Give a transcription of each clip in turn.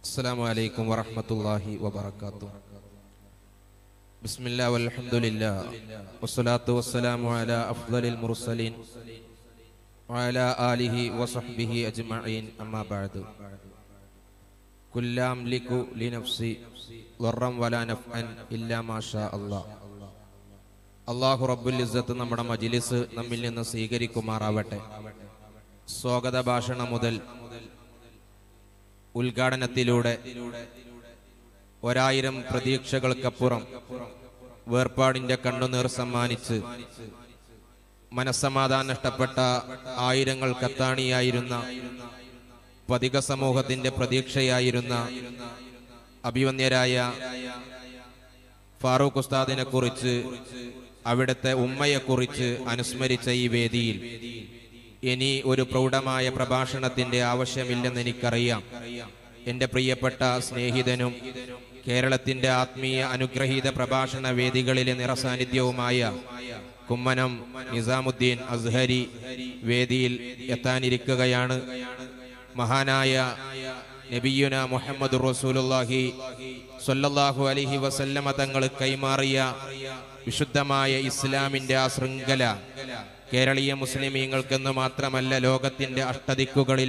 السلام عليكم ورحمة الله وبركاته بسم الله والحمد لله والصلاة والسلام على أفضل المرسلين وعلى آله وصحبه أجمعين أما بعد كل أملك لنفسي ضرا ولا نفعا إلا ما شاء الله അള്ളാഹു റബ്ബുൽ ഇസ്സത്ത് നമ്മുടെ മജിലിസ് നമ്മിൽ നിന്ന് സ്വീകരിക്കുമാറാവട്ടെ സ്വാഗത ഭാഷണം മുതൽ ഉദ്ഘാടനത്തിലൂടെ ഒരായിരം പ്രതീക്ഷകൾക്കപ്പുറം വേർപാടിന്റെ കണ്ണുനീർ സമ്മാനിച്ച് മനസ്സമാധാനം നഷ്ടപ്പെട്ട ആയിരങ്ങൾ കത്താണിയായിരുന്ന പതിക സമൂഹത്തിന്റെ പ്രതീക്ഷയായിരുന്ന അഭിവന്യരായ ഫാറൂഖ് ഉസ്താദിനെ കുറിച്ച് അവിടുത്തെ ഉമ്മയെക്കുറിച്ച് അനുസ്മരിച്ച ഈ വേദിയിൽ ഇനി ഒരു പ്രൗഢമായ പ്രഭാഷണത്തിന്റെ ആവശ്യമില്ലെന്ന് എനിക്കറിയാം എൻ്റെ പ്രിയപ്പെട്ട സ്നേഹിതനും കേരളത്തിന്റെ ആത്മീയ അനുഗ്രഹീത പ്രഭാഷണ വേദികളിലെ നിറസാന്നിധ്യവുമായ കുമ്മനം നിസാമുദ്ദീൻ അസ്ഹരി വേദിയിൽ എത്താനിരിക്കുകയാണ് മഹാനായ നബിയുന മുഹമ്മദ് റസൂലുള്ളാഹി സ്വല്ലല്ലാഹു അലൈഹി വസല്ലമ തങ്ങൾ കൈമാറിയ വിശുദ്ധമായ ഇസ്ലാമിന്റെ ആ ശൃംഖല കേരളീയ മുസ്ലിമീങ്ങൾക്കെന്ന് മാത്രമല്ല ലോകത്തിന്റെ അഷ്ടദിക്കുകളിൽ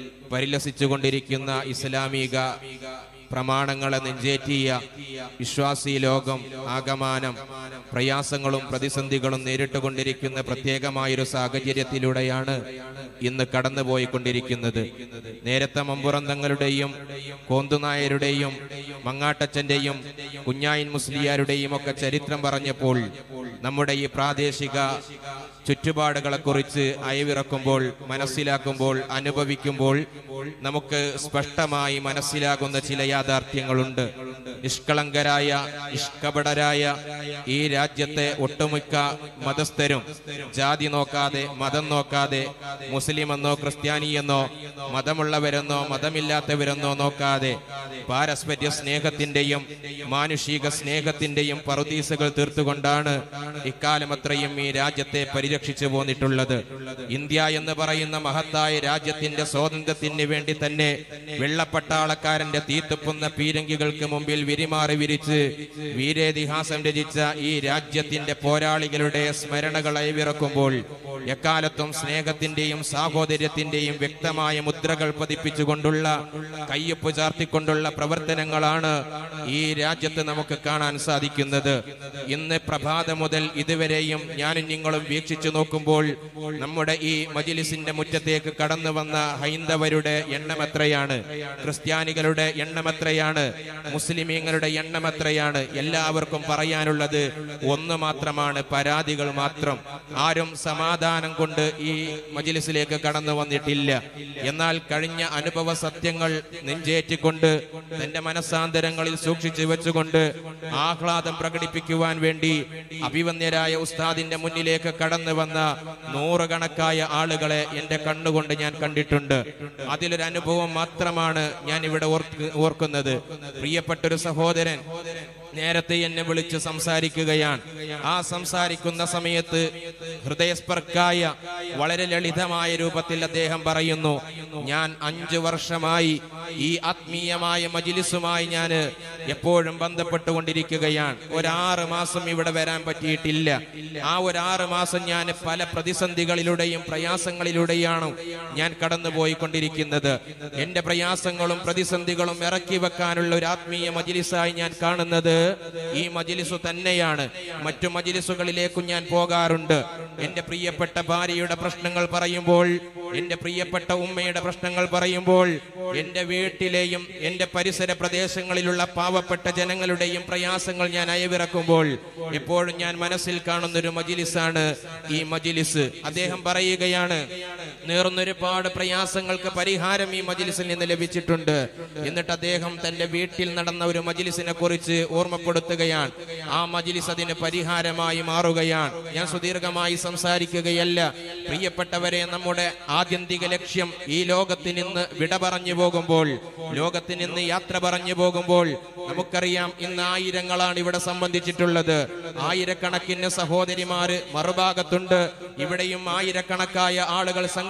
പരിലസിച്ചുകൊണ്ടിരിക്കുന്ന ഇസ്ലാമിക പ്രമാണങ്ങളെ നെഞ്ചേറ്റിയ വിശ്വാസി ലോകം ആകമാനം പ്രയാസങ്ങളും പ്രതിസന്ധികളും നേരിട്ടുകൊണ്ടിരിക്കുന്ന പ്രത്യേകമായൊരു സാഹചര്യത്തിലൂടെയാണ് ഇന്ന് കടന്നുപോയിക്കൊണ്ടിരിക്കുന്നത് നേരത്തെ മമ്പുറന്തങ്ങളുടെയും കോന്തുനായരുടെയും മങ്ങാട്ടച്ചന്റെയും കുഞ്ഞായിൻ മുസ്ലിയാരുടെയും ഒക്കെ ചരിത്രം പറഞ്ഞപ്പോൾ നമ്മുടെ ഈ പ്രാദേശിക ചുറ്റുപാടുകളെ കുറിച്ച് അയവിറക്കുമ്പോൾ മനസ്സിലാക്കുമ്പോൾ അനുഭവിക്കുമ്പോൾ നമുക്ക് സ്പഷ്ടമായി മനസ്സിലാകുന്ന ചില യാഥാർത്ഥ്യങ്ങളുണ്ട് നിഷ്കളങ്കരായ നിഷ്കപടരായ ഈ രാജ്യത്തെ ഒട്ടുമിക്ക മതസ്ഥരും ജാതി നോക്കാതെ മതം നോക്കാതെ മുസ്ലിം എന്നോ ക്രിസ്ത്യാനിയെന്നോ മതമുള്ളവരെന്നോ മതമില്ലാത്തവരെന്നോ നോക്കാതെ പാരസ്പര്യ സ്നേഹത്തിന്റെയും മാനുഷിക സ്നേഹത്തിന്റെയും പറുദീസകൾ തീർത്തുകൊണ്ടാണ് ഇക്കാലം അത്രയും ഈ രാജ്യത്തെ പരിരക്ഷിച്ചു പോന്നിട്ടുള്ളത് ഇന്ത്യ എന്ന് പറയുന്ന മഹത്തായ രാജ്യത്തിന്റെ സ്വാതന്ത്ര്യത്തിന് വേണ്ടി തന്നെ വെള്ളപ്പട്ടാളക്കാരന്റെ തീത്തുപ്പുന്ന പീരങ്കികൾക്ക് മുമ്പിൽ വിരിമാറി വിരിച്ച് വീരേതിഹാസം രചിച്ച ഈ രാജ്യത്തിന്റെ പോരാളികളുടെ സ്മരണകൾ അയവിറക്കുമ്പോൾ എക്കാലത്തും സ്നേഹത്തിന്റെയും സാഹോദര്യത്തിന്റെയും വ്യക്തമായ മുദ്രകൾ പതിപ്പിച്ചുകൊണ്ടുള്ള കയ്യൊപ്പ് ചാർത്തിക്കൊണ്ടുള്ള പ്രവർത്തനങ്ങളാണ് ഈ രാജ്യത്ത് നമുക്ക് കാണാൻ സാധിക്കുന്നത് ഇന്ന് പ്രഭാതം മുതൽ ഇതുവരെയും ഞാനും നിങ്ങളും വീക്ഷിച്ചു നോക്കുമ്പോൾ നമ്മുടെ ഈ മജിലിസിന്റെ മുറ്റത്തേക്ക് കടന്നു വന്ന ഹൈന്ദവരുടെ എണ്ണം എത്രയാണ് ക്രിസ്ത്യാനികളുടെ എണ്ണം എത്രയാണ് മുസ്ലിമീങ്ങളുടെ എണ്ണം എത്രയാണ് എല്ലാവർക്കും പറയാനുള്ളത് ഒന്ന് മാത്രമാണ് പരാതികൾ മാത്രം ആരും സമാധാനം കൊണ്ട് ഈ മജിലിസിലേക്ക് കടന്നു വന്നിട്ടില്ല എന്നാൽ കഴിഞ്ഞ അനുഭവ സത്യങ്ങൾ നെഞ്ചേറ്റിക്കൊണ്ട് തന്റെ മനസ്സാന്തരങ്ങളിൽ സൂക്ഷിച്ചു വെച്ചുകൊണ്ട് ആഹ്ലാദം പ്രകടിപ്പിക്കുവാൻ വേണ്ടി അഭിവന്യരായ ഉസ്താദിന്റെ മുന്നിലേക്ക് കടന്നു വന്ന നൂറുകണക്കായ ആളുകളെ എന്റെ കണ്ണുകൊണ്ട് ഞാൻ കണ്ടിട്ടുണ്ട് അതിലൊരു അനുഭവം മാത്രമാണ് ഞാൻ ഇവിടെ ഓർക്ക് ഓർക്കുന്നത് പ്രിയപ്പെട്ടൊരു സഹോദരൻ നേരത്തെ എന്നെ വിളിച്ച് സംസാരിക്കുകയാണ് ആ സംസാരിക്കുന്ന സമയത്ത് ഹൃദയസ്പർക്കായ വളരെ ലളിതമായ രൂപത്തിൽ അദ്ദേഹം പറയുന്നു ഞാൻ അഞ്ചു വർഷമായി ഈ ആത്മീയമായ മജിലിസുമായി ഞാൻ എപ്പോഴും ബന്ധപ്പെട്ടുകൊണ്ടിരിക്കുകയാണ് ഒരാറ് മാസം ഇവിടെ വരാൻ പറ്റിയിട്ടില്ല ആ ഒരാറ് മാസം ഞാൻ പല പ്രതിസന്ധികളിലൂടെയും പ്രയാസങ്ങളിലൂടെയാണ് ഞാൻ കടന്നുപോയിക്കൊണ്ടിരിക്കുന്നത് എന്റെ പ്രയാസങ്ങളും പ്രതിസന്ധികളും ഇറക്കി വെക്കാനുള്ള ഒരു ആത്മീയ മജിലിസായി ഞാൻ കാണുന്നത് ഈ മജിലിസു തന്നെയാണ് മറ്റു മജിലിസുകളിലേക്കും ഞാൻ പോകാറുണ്ട് എന്റെ പ്രിയപ്പെട്ട ഭാര്യയുടെ പ്രശ്നങ്ങൾ പറയുമ്പോൾ എന്റെ പ്രിയപ്പെട്ട ഉമ്മയുടെ പ്രശ്നങ്ങൾ പറയുമ്പോൾ എന്റെ വീട്ടിലെയും എന്റെ പരിസര പ്രദേശങ്ങളിലുള്ള പാവപ്പെട്ട ജനങ്ങളുടെയും പ്രയാസങ്ങൾ ഞാൻ അയവിറക്കുമ്പോൾ എപ്പോഴും ഞാൻ മനസ്സിൽ കാണുന്ന ഒരു മജിലിസാണ് ഈ മജിലിസ് അദ്ദേഹം പറയുകയാണ് നേർന്നൊരുപാട് പ്രയാസങ്ങൾക്ക് പരിഹാരം ഈ മജിലിസിൽ നിന്ന് ലഭിച്ചിട്ടുണ്ട് എന്നിട്ട് അദ്ദേഹം തന്റെ വീട്ടിൽ നടന്ന ഒരു മജിലിസിനെ കുറിച്ച് ഓർമ്മപ്പെടുത്തുകയാണ് ആ മജിലിസ് അതിന് പരിഹാരമായി മാറുകയാണ് ഞാൻ സുദീർഘമായി സംസാരിക്കുകയല്ല പ്രിയപ്പെട്ടവരെ നമ്മുടെ ആത്യന്തിക ലക്ഷ്യം ഈ ലോകത്തിൽ നിന്ന് വിട പറഞ്ഞു പോകുമ്പോൾ ലോകത്തിൽ നിന്ന് യാത്ര പറഞ്ഞു പോകുമ്പോൾ നമുക്കറിയാം ഇന്ന് ആയിരങ്ങളാണ് ഇവിടെ സംബന്ധിച്ചിട്ടുള്ളത് ആയിരക്കണക്കിന് സഹോദരിമാര് മറുഭാഗത്തുണ്ട് ഇവിടെയും ആയിരക്കണക്കായ ആളുകൾ സംഘ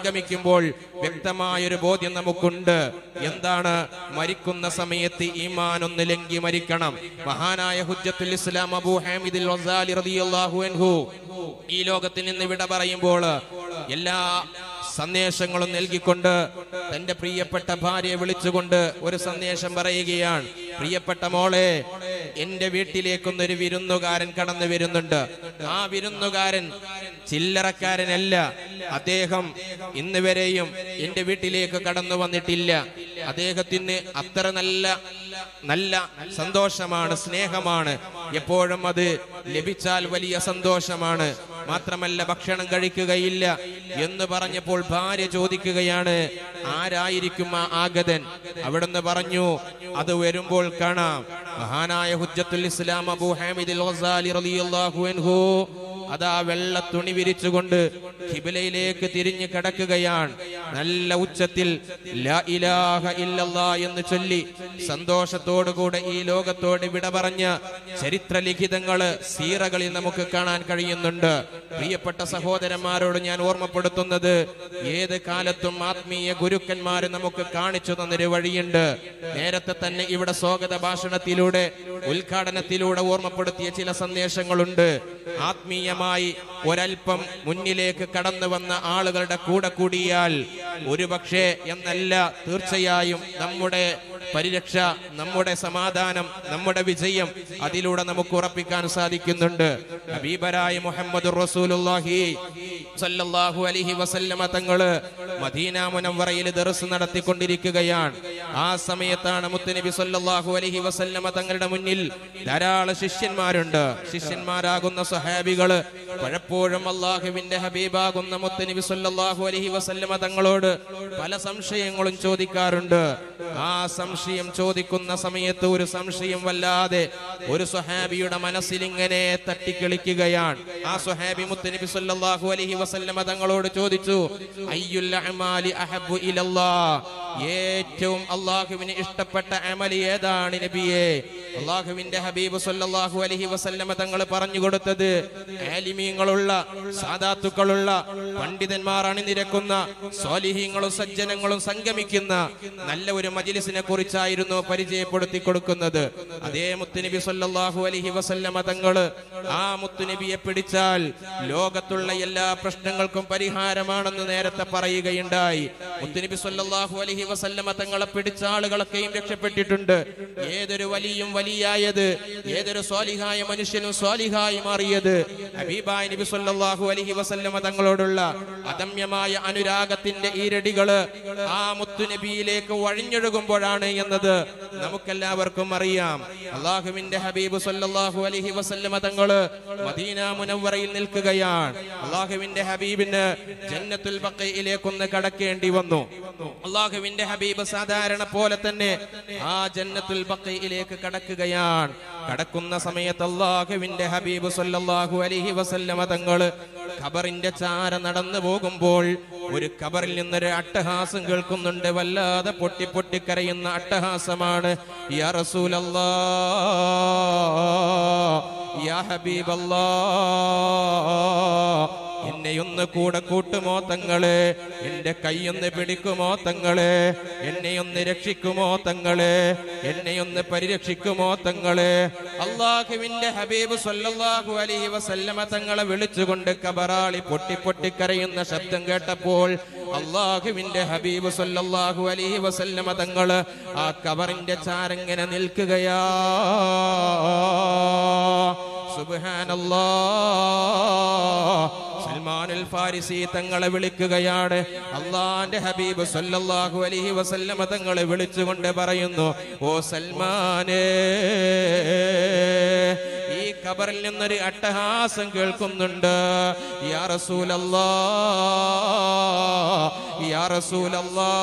സംഗമിക്കുമ്പോൾ വ്യക്തമായൊരു ബോധ്യം നമുക്കുണ്ട് എന്താണ് മരിക്കുന്ന സമയത്ത് ഈമാൻ ഒന്ന് ലംഘി മരിക്കണം മഹാനായ ഹുജ്ജത്തുൽ ഇസ്ലാം അബൂ ഹാമിദുൽ വസാലി റളിയല്ലാഹു അൻഹു ഈ ലോകത്തിൽ നിന്ന് വിട പറയുമ്പോൾ എല്ലാ സന്ദേശങ്ങളും നൽകിക്കൊണ്ട് തന്റെ പ്രിയപ്പെട്ട ഭാര്യയെ വിളിച്ചുകൊണ്ട് ഒരു സന്ദേശം പറയുകയാണ് പ്രിയപ്പെട്ട മോളെ എന്റെ വീട്ടിലേക്കൊന്നൊരു വിരുന്നുകാരൻ കടന്നു വരുന്നുണ്ട് ആ വിരുന്നുകാരൻ ചില്ലറക്കാരനല്ല അദ്ദേഹം ഇന്ന് വരെയും എന്റെ വീട്ടിലേക്ക് കടന്നു വന്നിട്ടില്ല അദ്ദേഹത്തിന് അത്ര നല്ല നല്ല സന്തോഷമാണ് സ്നേഹമാണ് എപ്പോഴും അത് ലഭിച്ചാൽ വലിയ സന്തോഷമാണ് മാത്രമല്ല ഭക്ഷണം കഴിക്കുകയില്ല എന്ന് പറഞ്ഞപ്പോൾ ഭാര്യ ചോദിക്കുകയാണ് ആരായിരിക്കും ആ ആഗതൻ അവിടുന്ന് പറഞ്ഞു അത് വരുമ്പോൾ കാണാം മഹാനായ ഹുജ്ജത്തുൽ ഇസ്ലാം അബൂ ഹാമിദുൽ ഗസാലി റളിയല്ലാഹു അൻഹു അതാ വെള്ള തുണി വിരിച്ചുകൊണ്ട് ഖിബിലയിലേക്ക് തിരിഞ്ഞു കിടക്കുകയാണ് നല്ല ഉച്ചത്തിൽ ലാ ഇലാഹ ഇല്ലല്ലാ എന്ന് ചൊല്ലി സന്തോഷത്തോടുകൂടെ ഈ ലോകത്തോട് വിട പറഞ്ഞ ചരിത്ര ലിഖിതങ്ങള് സീറകളിൽ നമുക്ക് കാണാൻ കഴിയുന്നുണ്ട് പ്രിയപ്പെട്ട സഹോദരന്മാരോട് ഞാൻ ഓർമ്മപ്പെടുത്തുന്നത് ഏത് കാലത്തും ആത്മീയ ഗുരുക്കന്മാര് നമുക്ക് കാണിച്ചു തന്നൊരു വഴിയുണ്ട് നേരത്തെ തന്നെ ഇവിടെ സ്വാഗത ഭാഷണത്തിലൂടെ ഉദ്ഘാടനത്തിലൂടെ ഓർമ്മപ്പെടുത്തിയ ചില സന്ദേശങ്ങളുണ്ട് ആത്മീയമായി ഒരൽപ്പം മുന്നിലേക്ക് കടന്നു വന്ന ആളുകളുടെ കൂടെ കൂടിയാൽ ഒരുപക്ഷെ എന്നല്ല തീർച്ചയായും നമ്മുടെ പരിരക്ഷ നമ്മുടെ സമാധാനം നമ്മുടെ വിജയം അതിലൂടെ നമുക്ക് ഉറപ്പിക്കാൻ സാധിക്കുന്നുണ്ട് ഹബീബരായ മുഹമ്മദ് റസൂലുള്ളാഹി സല്ലല്ലാഹു അലൈഹി വസല്ലമ തങ്ങള് മദീന മുനവ്വറയിൽ ദർസ് നടത്തിക്കൊണ്ടിരിക്കുകയാണ് ആ സമയത്താണ് മുത്തുനബി സല്ലല്ലാഹു അലൈഹി വസല്ലമ തങ്ങളുടെ മുന്നിൽ ധാരാളം ശിഷ്യന്മാരുണ്ട് ശിഷ്യന്മാരാകുന്ന സഹാബികള് പലപ്പോഴും അള്ളാഹുവിന്റെ ഹബീബാകുന്ന മുത്തുനബി സല്ലല്ലാഹു അലൈഹി വസല്ലമ തങ്ങളോട് പല സംശയങ്ങളും ചോദിക്കാറുണ്ട് ആ സംശയം ചോദിക്കുന്ന സമയത്ത് ഒരു സംശയം വല്ലാതെ ഒരു സ്വഹാബിയുടെ മനസ്സിൽ ഇങ്ങനെ തട്ടിക്കളിക്കുകയാണ് ആ സ്വഹാബി മുത്തുനബി സല്ലല്ലാഹു അലൈഹി വസല്ലമ തങ്ങളോട് ചോദിച്ചു അയ്യുൽ അഅമാലി അഹബ്ബു ഇലല്ലാഹ് ഏറ്റവും അള്ളാഹുവിന് ഇഷ്ടപ്പെട്ട അമൽ ഏതാണ് നബിയെ അള്ളാഹുവിന്റെ ഹബീബ് സല്ലല്ലാഹു അലൈഹി വസല്ലമ തങ്ങൾ പറഞ്ഞു കൊടുത്തത് ആലിമീങ്ങളുള്ള സാദാത്തുക്കളുള്ള പണ്ഡിതന്മാർ അണിനിരക്കുന്ന സ്വാലിഹീങ്ങളും സജ്ജനങ്ങളും സംഗമിക്കുന്ന നല്ല ഒരു മജിലിസിനെ കുറിച്ചായിരുന്നു പരിചയപ്പെടുത്തി കൊടുക്കുന്നത് അതേ മുത്തുനബി സല്ലല്ലാഹു അലൈഹി വസല്ലമ തങ്ങള് ആ മുത്തുനബിയെ പിടിച്ചാൽ ലോകത്തുള്ള എല്ലാ പ്രശ്നങ്ങൾക്കും പരിഹാരമാണെന്ന് നേരത്തെ പറയുകയുണ്ടായി മുത്തുനബി സല്ലല്ലാഹു അലൈഹി വസല്ലമ തങ്ങളെ പിടിച്ച ആളുകളൊക്കെയും രക്ഷപ്പെട്ടിട്ടുണ്ട് ഏതൊരു വലിയും വലിയായത് ഏതൊരു സ്വാലിഹായ മനുഷ്യനും സ്വാലിഹായി മാറിയത് ഹബീബായ നബി സല്ലല്ലാഹു അലൈഹി വസല്ലമ തങ്ങളോടുള്ള അദമ്യമായ അനുരാഗത്തിന്റെ ഈരടികള് ആ മുത്തുനബിയിലേക്ക് വഴിഞ്ഞൊഴുകുമ്പോഴാണ് എന്നത് നമുക്കെല്ലാവർക്കും അറിയാം അള്ളാഹുവിന്റെ ഹബീബ് സല്ലല്ലാഹു അലൈഹി വസല്ലമ തങ്ങള് മദീന മുനവ്വറയിൽ നിൽക്കുകയാണ് അള്ളാഹുവിന്റെ ഹബീബിന് ജന്നത്തുൽ ബഖയിലേക്കൊന്ന് കടക്കേണ്ടി വന്നു അള്ളാഹുവിന്റെ ഹബീബ് സാധാരണ പോലെ തന്നെ ആ ജന്നത്തുൽ ബഖയിലേക്ക് കടക്കുകയാണ് കടക്കുന്ന സമയത്ത് അള്ളാഹുവിന്റെ ഹബീബ് സല്ലല്ലാഹു അലൈഹി വസല്ലമ തങ്ങള് ഖബറിന്റെ ചാര നടന്നു പോകുമ്പോൾ ഒരു ഖബറിൽ നിന്നൊരു അട്ടഹാസം കേൾക്കുന്നുണ്ട് വല്ലാതെ പൊട്ടി പൊട്ടി കരയുന്ന അട്ടഹാസമാണ് യാ റസൂലല്ലാ യാ ഹബീബല്ലാ എന്നെയൊന്ന് കൂടെ കൂട്ടുമോ തങ്ങളെ എന്റെ കൈയൊന്ന് പിടിക്കുമോ തങ്ങളെ എന്നെയൊന്ന് രക്ഷിക്കുമോ തങ്ങളെ എന്നെയൊന്ന് പരിരക്ഷിക്കുമോ തങ്ങളെ അള്ളാഹുവിന്റെ ഹബീബ് സല്ലല്ലാഹു അലൈഹി വസല്ലമ തങ്ങളെ വിളിച്ചുകൊണ്ട് കബറാളി പൊട്ടി പൊട്ടി കരയുന്ന ശബ്ദം കേട്ടപ്പോൾ അള്ളാഹുവിന്റെ ഹബീബ് സല്ലല്ലാഹു അലൈഹി വസല്ലമ തങ്ങള് ആ കബറിന്റെ ചാരങ്ങനെ നിൽക്കുകയാ സുബ്ഹാനല്ലാ സൽമാനുൽ ഫാരിസി തങ്ങളെ വിളിക്കുകയാണ് അള്ളാന്റെ ഹബീബ് സല്ലല്ലാഹു അലൈഹി വസല്ലമ തങ്ങളെ വിളിച്ചുകൊണ്ട് പറയുന്നു ഓ സൽമാനേ ഈ ഖബറിൽ നിന്നൊരു അട്ടഹാസം കേൾക്കുന്നുണ്ട് യാ റസൂലല്ലാ യാ റസൂലല്ലാ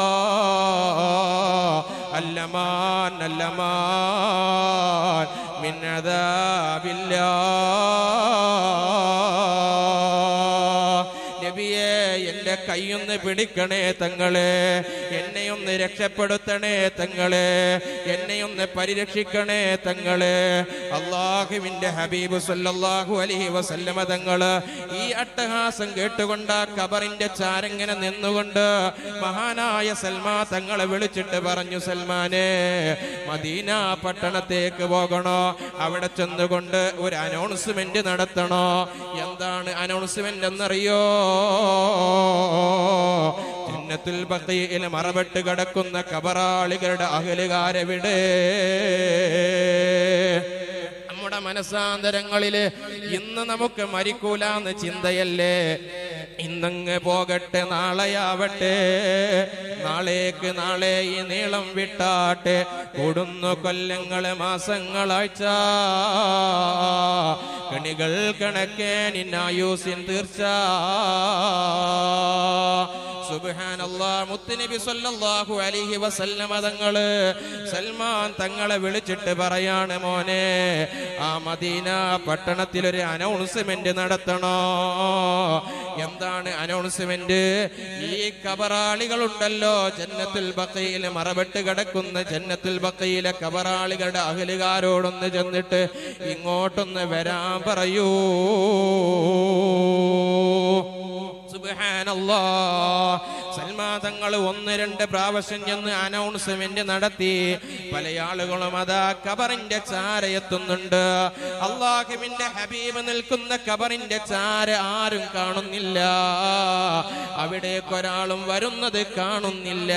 അല്ലമാൻ അല്ലമാൻ മിൻ അദാബില്ലാ നബിയെ എന്റെ എന്റെ കൈയൊന്ന് പിടിക്കണേ തങ്ങളെ എന്നെയൊന്ന് രക്ഷപ്പെടുത്തണേ തങ്ങളെ എന്നെയൊന്ന് പരിരക്ഷിക്കണേ തങ്ങളെ അള്ളാഹുവിന്റെ ഹബീബ് സല്ലല്ലാഹു അലൈഹി വസല്ലമ തങ്ങള് ഈ അട്ടഹാസം കേട്ടുകൊണ്ട് ആ കബറിന്റെ ചാരങ്ങനെ നിന്നുകൊണ്ട് മഹാനായ സൽമാ തങ്ങളെ വിളിച്ചിട്ട് പറഞ്ഞു സൽമാനെ മദീന പട്ടണത്തേക്ക് പോകണോ അവിടെ ചെന്നുകൊണ്ട് ഒരു അനൗൺസ്മെന്റ് നടത്തണോ എന്താണ് അനൗൺസ്മെന്റ് എന്നറിയോ ജന്നത്തുൽ ബഖീയിൽ മറവിട്ട് കിടക്കുന്ന കബറാളികളുടെ അകലുകാരെവിടെ നമ്മുടെ മനസാന്തരങ്ങളില് ഇന്ന് നമുക്ക് മരിക്കൂലെന്ന് ചിന്തയല്ലേ ഇന്നങ്ങ് പോകട്ടെ നാളെയാവട്ടെ നാളേക്ക് നാളെ ഈ നീളം വിട്ടാട്ടെ കൂടുന്നു കൊല്ലങ്ങള് മാസങ്ങളാഴ്ച കണികൾ കണക്കേ നിന്നായൂസിൻ തീർച്ച സുബ്ഹാനല്ലാ മുത്തുനബി സല്ലല്ലാഹു അലൈഹി വസല്ലമ തങ്ങള് സൽമാൻ തങ്ങളെ വിളിച്ചിട്ട് പറയാണ് മോനെ ആ മദീന പട്ടണത്തിൽ ഒരു അനൗൺസ്മെന്റ് നടത്തണോ എന്താണ് അനൗൺസ്മെന്റ് ഈ കബറാളികളുണ്ടല്ലോ ജന്നത്തുൽ ബക്കയിൽ മറവിട്ട് കിടക്കുന്ന ജന്നത്തുൽ ബക്കയിലെ കബറാളികളുടെ അകലുകാരോടൊന്ന് ചെന്നിട്ട് ഇങ്ങോട്ടൊന്ന് വരാൻ പറയൂ സുബ്ഹാനല്ലാ സൽമാ തങ്ങൾ ഒന്ന് രണ്ട് പ്രാവശ്യം ചെന്ന് അനൗൺസ്മെന്റ് നടത്തി പല ആളുകളും അതാ കബറിന്റെ ചാര എത്തുന്നുണ്ട് അള്ളാഹുവിന്റെ ഹബീബ് നിൽക്കുന്ന കബറിന്റെ ചാര ആരും കാണുന്നില്ല അവിടേക്കൊരാളും വരുന്നത് കാണുന്നില്ല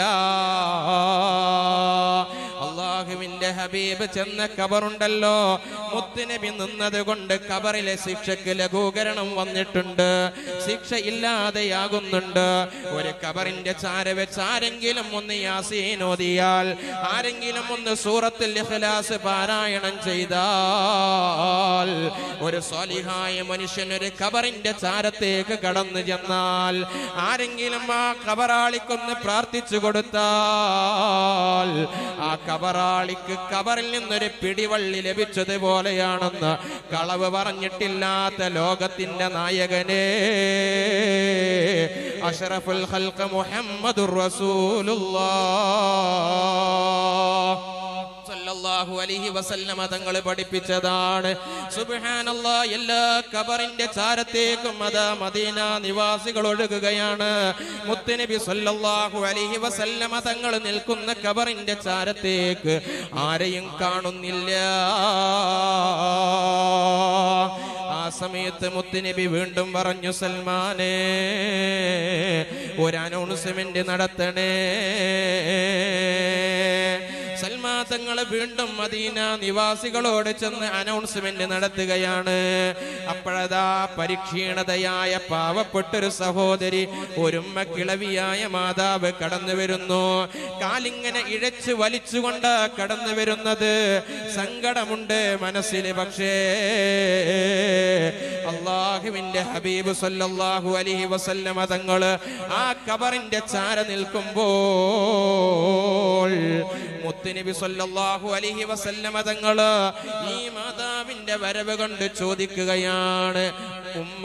അള്ളാഹുവിന്റെ ഹബീബ് ചെന്ന കബറുണ്ടല്ലോ മുത്തുനബി നിന്നത് കൊണ്ട് കബറിലെ ശിക്ഷക്ക് ലഘൂകരണം വന്നിട്ടുണ്ട് ശിക്ഷ ഇല്ലാതെയാകുന്നുണ്ട് ഒരു കബറിന്റെ ചാര വെച്ച് ആരെങ്കിലും ഒന്ന് യാസീൻ ഓതിയാൽ ആരെങ്കിലും ഒന്ന് സൂറത്തിൽ ഇഖ്ലാസ് പാരായണം ചെയ്താൽ ഒരു സ്വാലിഹായ മനുഷ്യൻ ഒരു കബറിന്റെ ചാരത്തേക്ക് കടന്നു ചെന്നാൽ ആരെങ്കിലും ആ കബറാളിക്കൊന്ന് പ്രാർത്ഥിച്ചു കൊടുത്താൽ ആ കബറാളിക്ക് കബറിൽ നിന്നൊരു പിടിവള്ളി ലഭിച്ചതുപോലെയാണെന്ന് കളവ് പറഞ്ഞിട്ടില്ലാത്ത ലോകത്തിന്റെ നായകനെ അഷറഫുൽ ഖൽഖ് മുഹമ്മദുർ റസൂലുള്ളാഹ് സല്ലല്ലാഹു അലൈഹി വസല്ലമ തങ്ങൾ പഠിപ്പിച്ചതാണ് സുബ്ഹാനല്ലാ എല്ലാ കബറിന്റെ ചാരത്തേക്കും അതാ മദീന നിവാസികൾ ഒഴുകുകയാണ് മുത്തുനബി സല്ലല്ലാഹു അലൈഹി വസല്ലമ തങ്ങൾ നിൽക്കുന്ന കബറിന്റെ ചാരത്തേക്ക് ആരെയും കാണുന്നില്ല ആ സമയത്ത് മുത്തുനബി വീണ്ടും പറഞ്ഞു സൽമാനെ ഒരു അനൗൺസ്മെന്റ് നടത്തണേ സൽമാ തങ്ങള് വീണ്ടും മദീന നിവാസികളോട് ചെന്ന് അനൗൺസ്മെന്റ് നടത്തുകയാണ് അപ്പോഴതാ പരിക്ഷീണതയായ പാവപ്പെട്ടൊരു സഹോദരി ഒരുമ്മ കിളവിയായ മാതാവ് കടന്നു വരുന്നു കാലിങ്ങനെ ഇഴച്ച് വലിച്ചുകൊണ്ട് കടന്നു വരുന്നത് സങ്കടമുണ്ട് മനസ്സിൽ പക്ഷേ അള്ളാഹുവിന്റെ ഹബീബ് സല്ലല്ലാഹു അലൈഹി വസല്ലമ തങ്ങള് ആ കബറിന്റെ ചാര നിൽക്കുമ്പോൾ മുത്തുനബി സല്ലല്ലാഹു അലൈഹി വസല്ലമ തങ്ങള് ഈ മാതാവിന്റെ വരവ് കൊണ്ട് ചോദിക്കുകയാണ് ഉമ്മ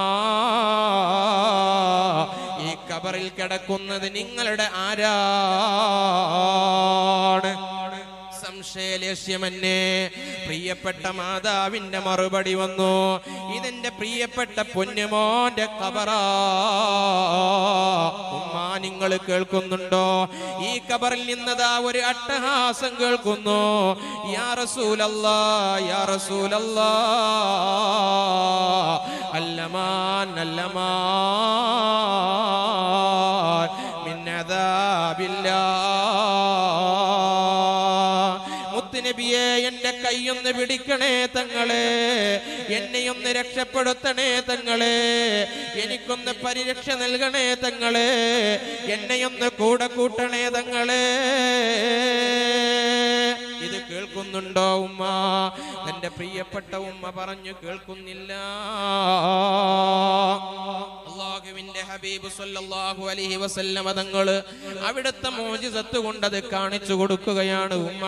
ഈ കബറിൽ കിടക്കുന്നത് നിങ്ങളുടെ ആരാണ് സംശയലേശ്യമന്നെ പ്രിയപ്പെട്ട മാതാവിന്റെ മറുപടി വന്നു ഇതെന്റെ പ്രിയപ്പെട്ട പൊന്നുമോന്റെ കബറാ ഉമ്മ നിങ്ങൾ കേൾക്കുന്നുണ്ടോ ഈ കബറിൽ നിന്നതാ ഒരു അട്ടഹാസം കേൾക്കുന്നു യാ റസൂലല്ലാ യാ റസൂലല്ലാ അല്ലമാൻ അല്ലമാൻ മിൻ അദാബില്ലാ മുത്തുനബിയെ എന്റെ കൈയൊന്ന് പിടിക്കണേ തങ്ങളെ എന്നെയൊന്ന് രക്ഷപ്പെടുത്തണേ തങ്ങളെ എനിക്കൊന്ന് പരിരക്ഷ നൽകണേ തങ്ങളെ എന്നെയൊന്ന് കൂടെ കൂട്ടണേ തങ്ങളെ ഇത് കേൾക്കുന്നുണ്ടോ ഉമ്മ എന്റെ പ്രിയപ്പെട്ട ഉമ്മ പറഞ്ഞു കേൾക്കുന്നില്ല അള്ളാഹുവിന്റെ ഹബീബ് സല്ലല്ലാഹു അലൈഹി വസല്ലമ തങ്ങള് അവിടുത്തെ മോചിതത്ത് കൊണ്ടത് കാണിച്ചു കൊടുക്കുകയാണ് ഉമ്മ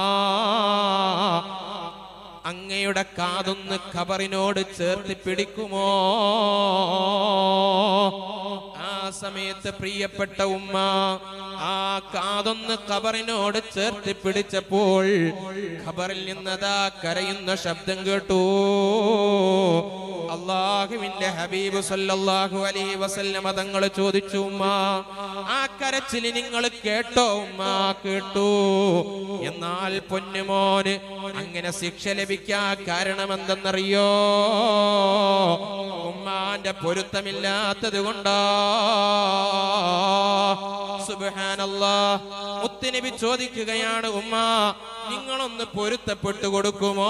അങ്ങയുടെ കാതൊന്ന് ഖബറിനോട് ചേർത്ത് പിടിക്കുമോ ആ സമയത്ത് പ്രിയപ്പെട്ട ഉമ്മ ആ കാതൊന്ന് ഖബറിനോട് ചേർത്ത് പിടിച്ചപ്പോൾ ഖബറിൽ നിന്നതാ കരയുന്ന ശബ്ദം കേട്ടു അള്ളാഹുവിന്റെ ഹബീബ് സല്ലല്ലാഹു അലൈഹി വസല്ലമ തങ്ങൾ ചോദിച്ചു ഉമ്മ ആ കരച്ചിൽ നിങ്ങൾ കേട്ടോ ഉമ്മ കേട്ടു എന്നാൽ പൊന്നുമോന് അങ്ങനെ ശിക്ഷ ലഭിക്കാൻ കാരണം എന്തെന്നറിയോ ഉമ്മാന്റെ പൊരുത്തമില്ലാത്തത് കൊണ്ടാ സുബ്ഹാനല്ലാ മുത്തുനബി ചോദിക്കുകയാണ് ഉമ്മ നിങ്ങളൊന്ന് പൊരുത്തപ്പെട്ടു കൊടുക്കുമോ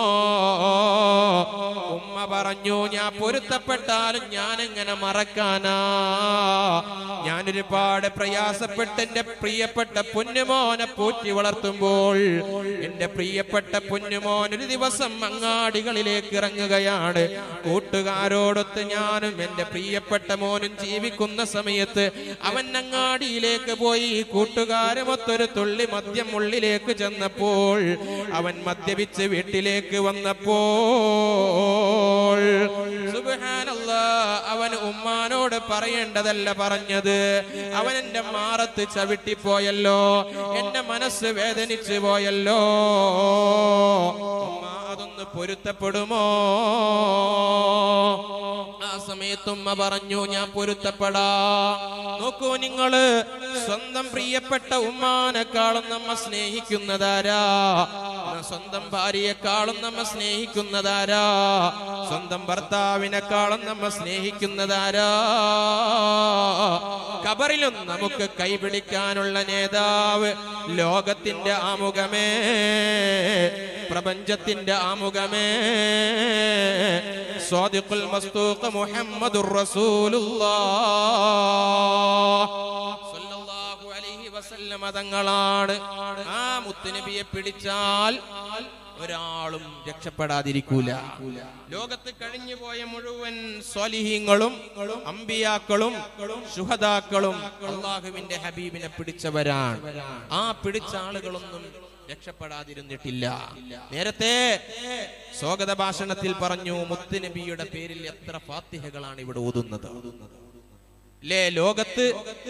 ഉമ്മ പറഞ്ഞു ഞാൻ പൊരുത്തപ്പെട്ടാലും ഞാൻ എങ്ങനെ മറക്കാനാ ഞാൻ ഒരുപാട് പ്രയാസപ്പെട്ട് എന്റെ പ്രിയപ്പെട്ട പൊന്നുമോനെ പോറ്റി വളർത്തുമ്പോൾ എന്റെ പ്രിയപ്പെട്ട പൊന്നുമോൻ ഒരു ദിവസം അങ്ങാടികളിലേക്ക് ഇറങ്ങുകയാണ് കൂട്ടുകാരോടൊത്ത് ഞാനും എന്റെ പ്രിയപ്പെട്ട മോനും ജീവിക്കുന്ന സമയത്ത് അവൻ അങ്ങാടിയിലേക്ക് പോയി കൂട്ടുകാരുമൊത്തൊരു തുള്ളി മദ്യം ഉള്ളിലേക്ക് ചെന്നപ്പോൾ അവൻ മദ്യപിച്ച് വീട്ടിലേക്ക് വന്നപ്പോൾ സുബ്ഹാനല്ലാ അവൻ ഉമ്മാനോട് പറയേണ്ടതല്ല പറഞ്ഞത് അവൻ എന്റെ മാറത്ത് ചവിട്ടിപ്പോയല്ലോ എന്റെ മനസ്സ് വേദനിച്ചു പോയല്ലോ ഉമ്മ അതൊന്ന് പൊരുത്തപ്പെടുമോ ആ സമയത്ത് ഉമ്മ പറഞ്ഞു ഞാൻ പൊരുത്തപ്പെടാ നോക്കൂ നിങ്ങള് സ്വന്തം പ്രിയപ്പെട്ട ഉമ്മാനെക്കാളും നമ്മ സ്നേഹിക്കുന്നതാരാ സ്വന്തം ഭാര്യയെക്കാളും നമ്മ സ്നേഹിക്കുന്നതാരാ സ്വന്തം ഭർത്താവിനെക്കാളും നമ്മ സ്നേഹിക്കുന്നതാരാ കബറിലും നമുക്ക് കൈപിടിക്കാനുള്ള നേതാവ് ലോകത്തിന്റെ ആമുഖമേ പ്രപഞ്ചത്തിന്റെ ആമുഖമേ സ്വാദിഖുൽ മസ്തൂഖ് മുഹമ്മദുർ റസൂലുള്ളാഹ് സ്വല്ലല്ലാഹു അലൈഹി വസല്ലമ തങ്ങളാണ് ആ മുത്തുനബിയെ പിടിച്ചാൽ ഒരാളും രക്ഷപ്പെടാതിരിക്കൂല ലോകത്ത് കഴിഞ്ഞു പോയ മുഴുവൻ സ്വാലിഹീങ്ങളും അമ്പിയാക്കളും ശുഹദാക്കളും അള്ളാഹുവിന്റെ ഹബീബിനെ പിടിച്ചവരാണ് ആ പിടിച്ച ആളുകളൊന്നും രക്ഷപ്പെടാതിരുന്നിട്ടില്ല നേരത്തെ സ്വാഗത ഭാഷണത്തിൽ പറഞ്ഞു മുത്തുനബിയുടെ പേരിൽ എത്ര ഫാത്തിഹകളാണ് ഇവിടെ ഓതുന്നത് ലേ ലോകത്ത്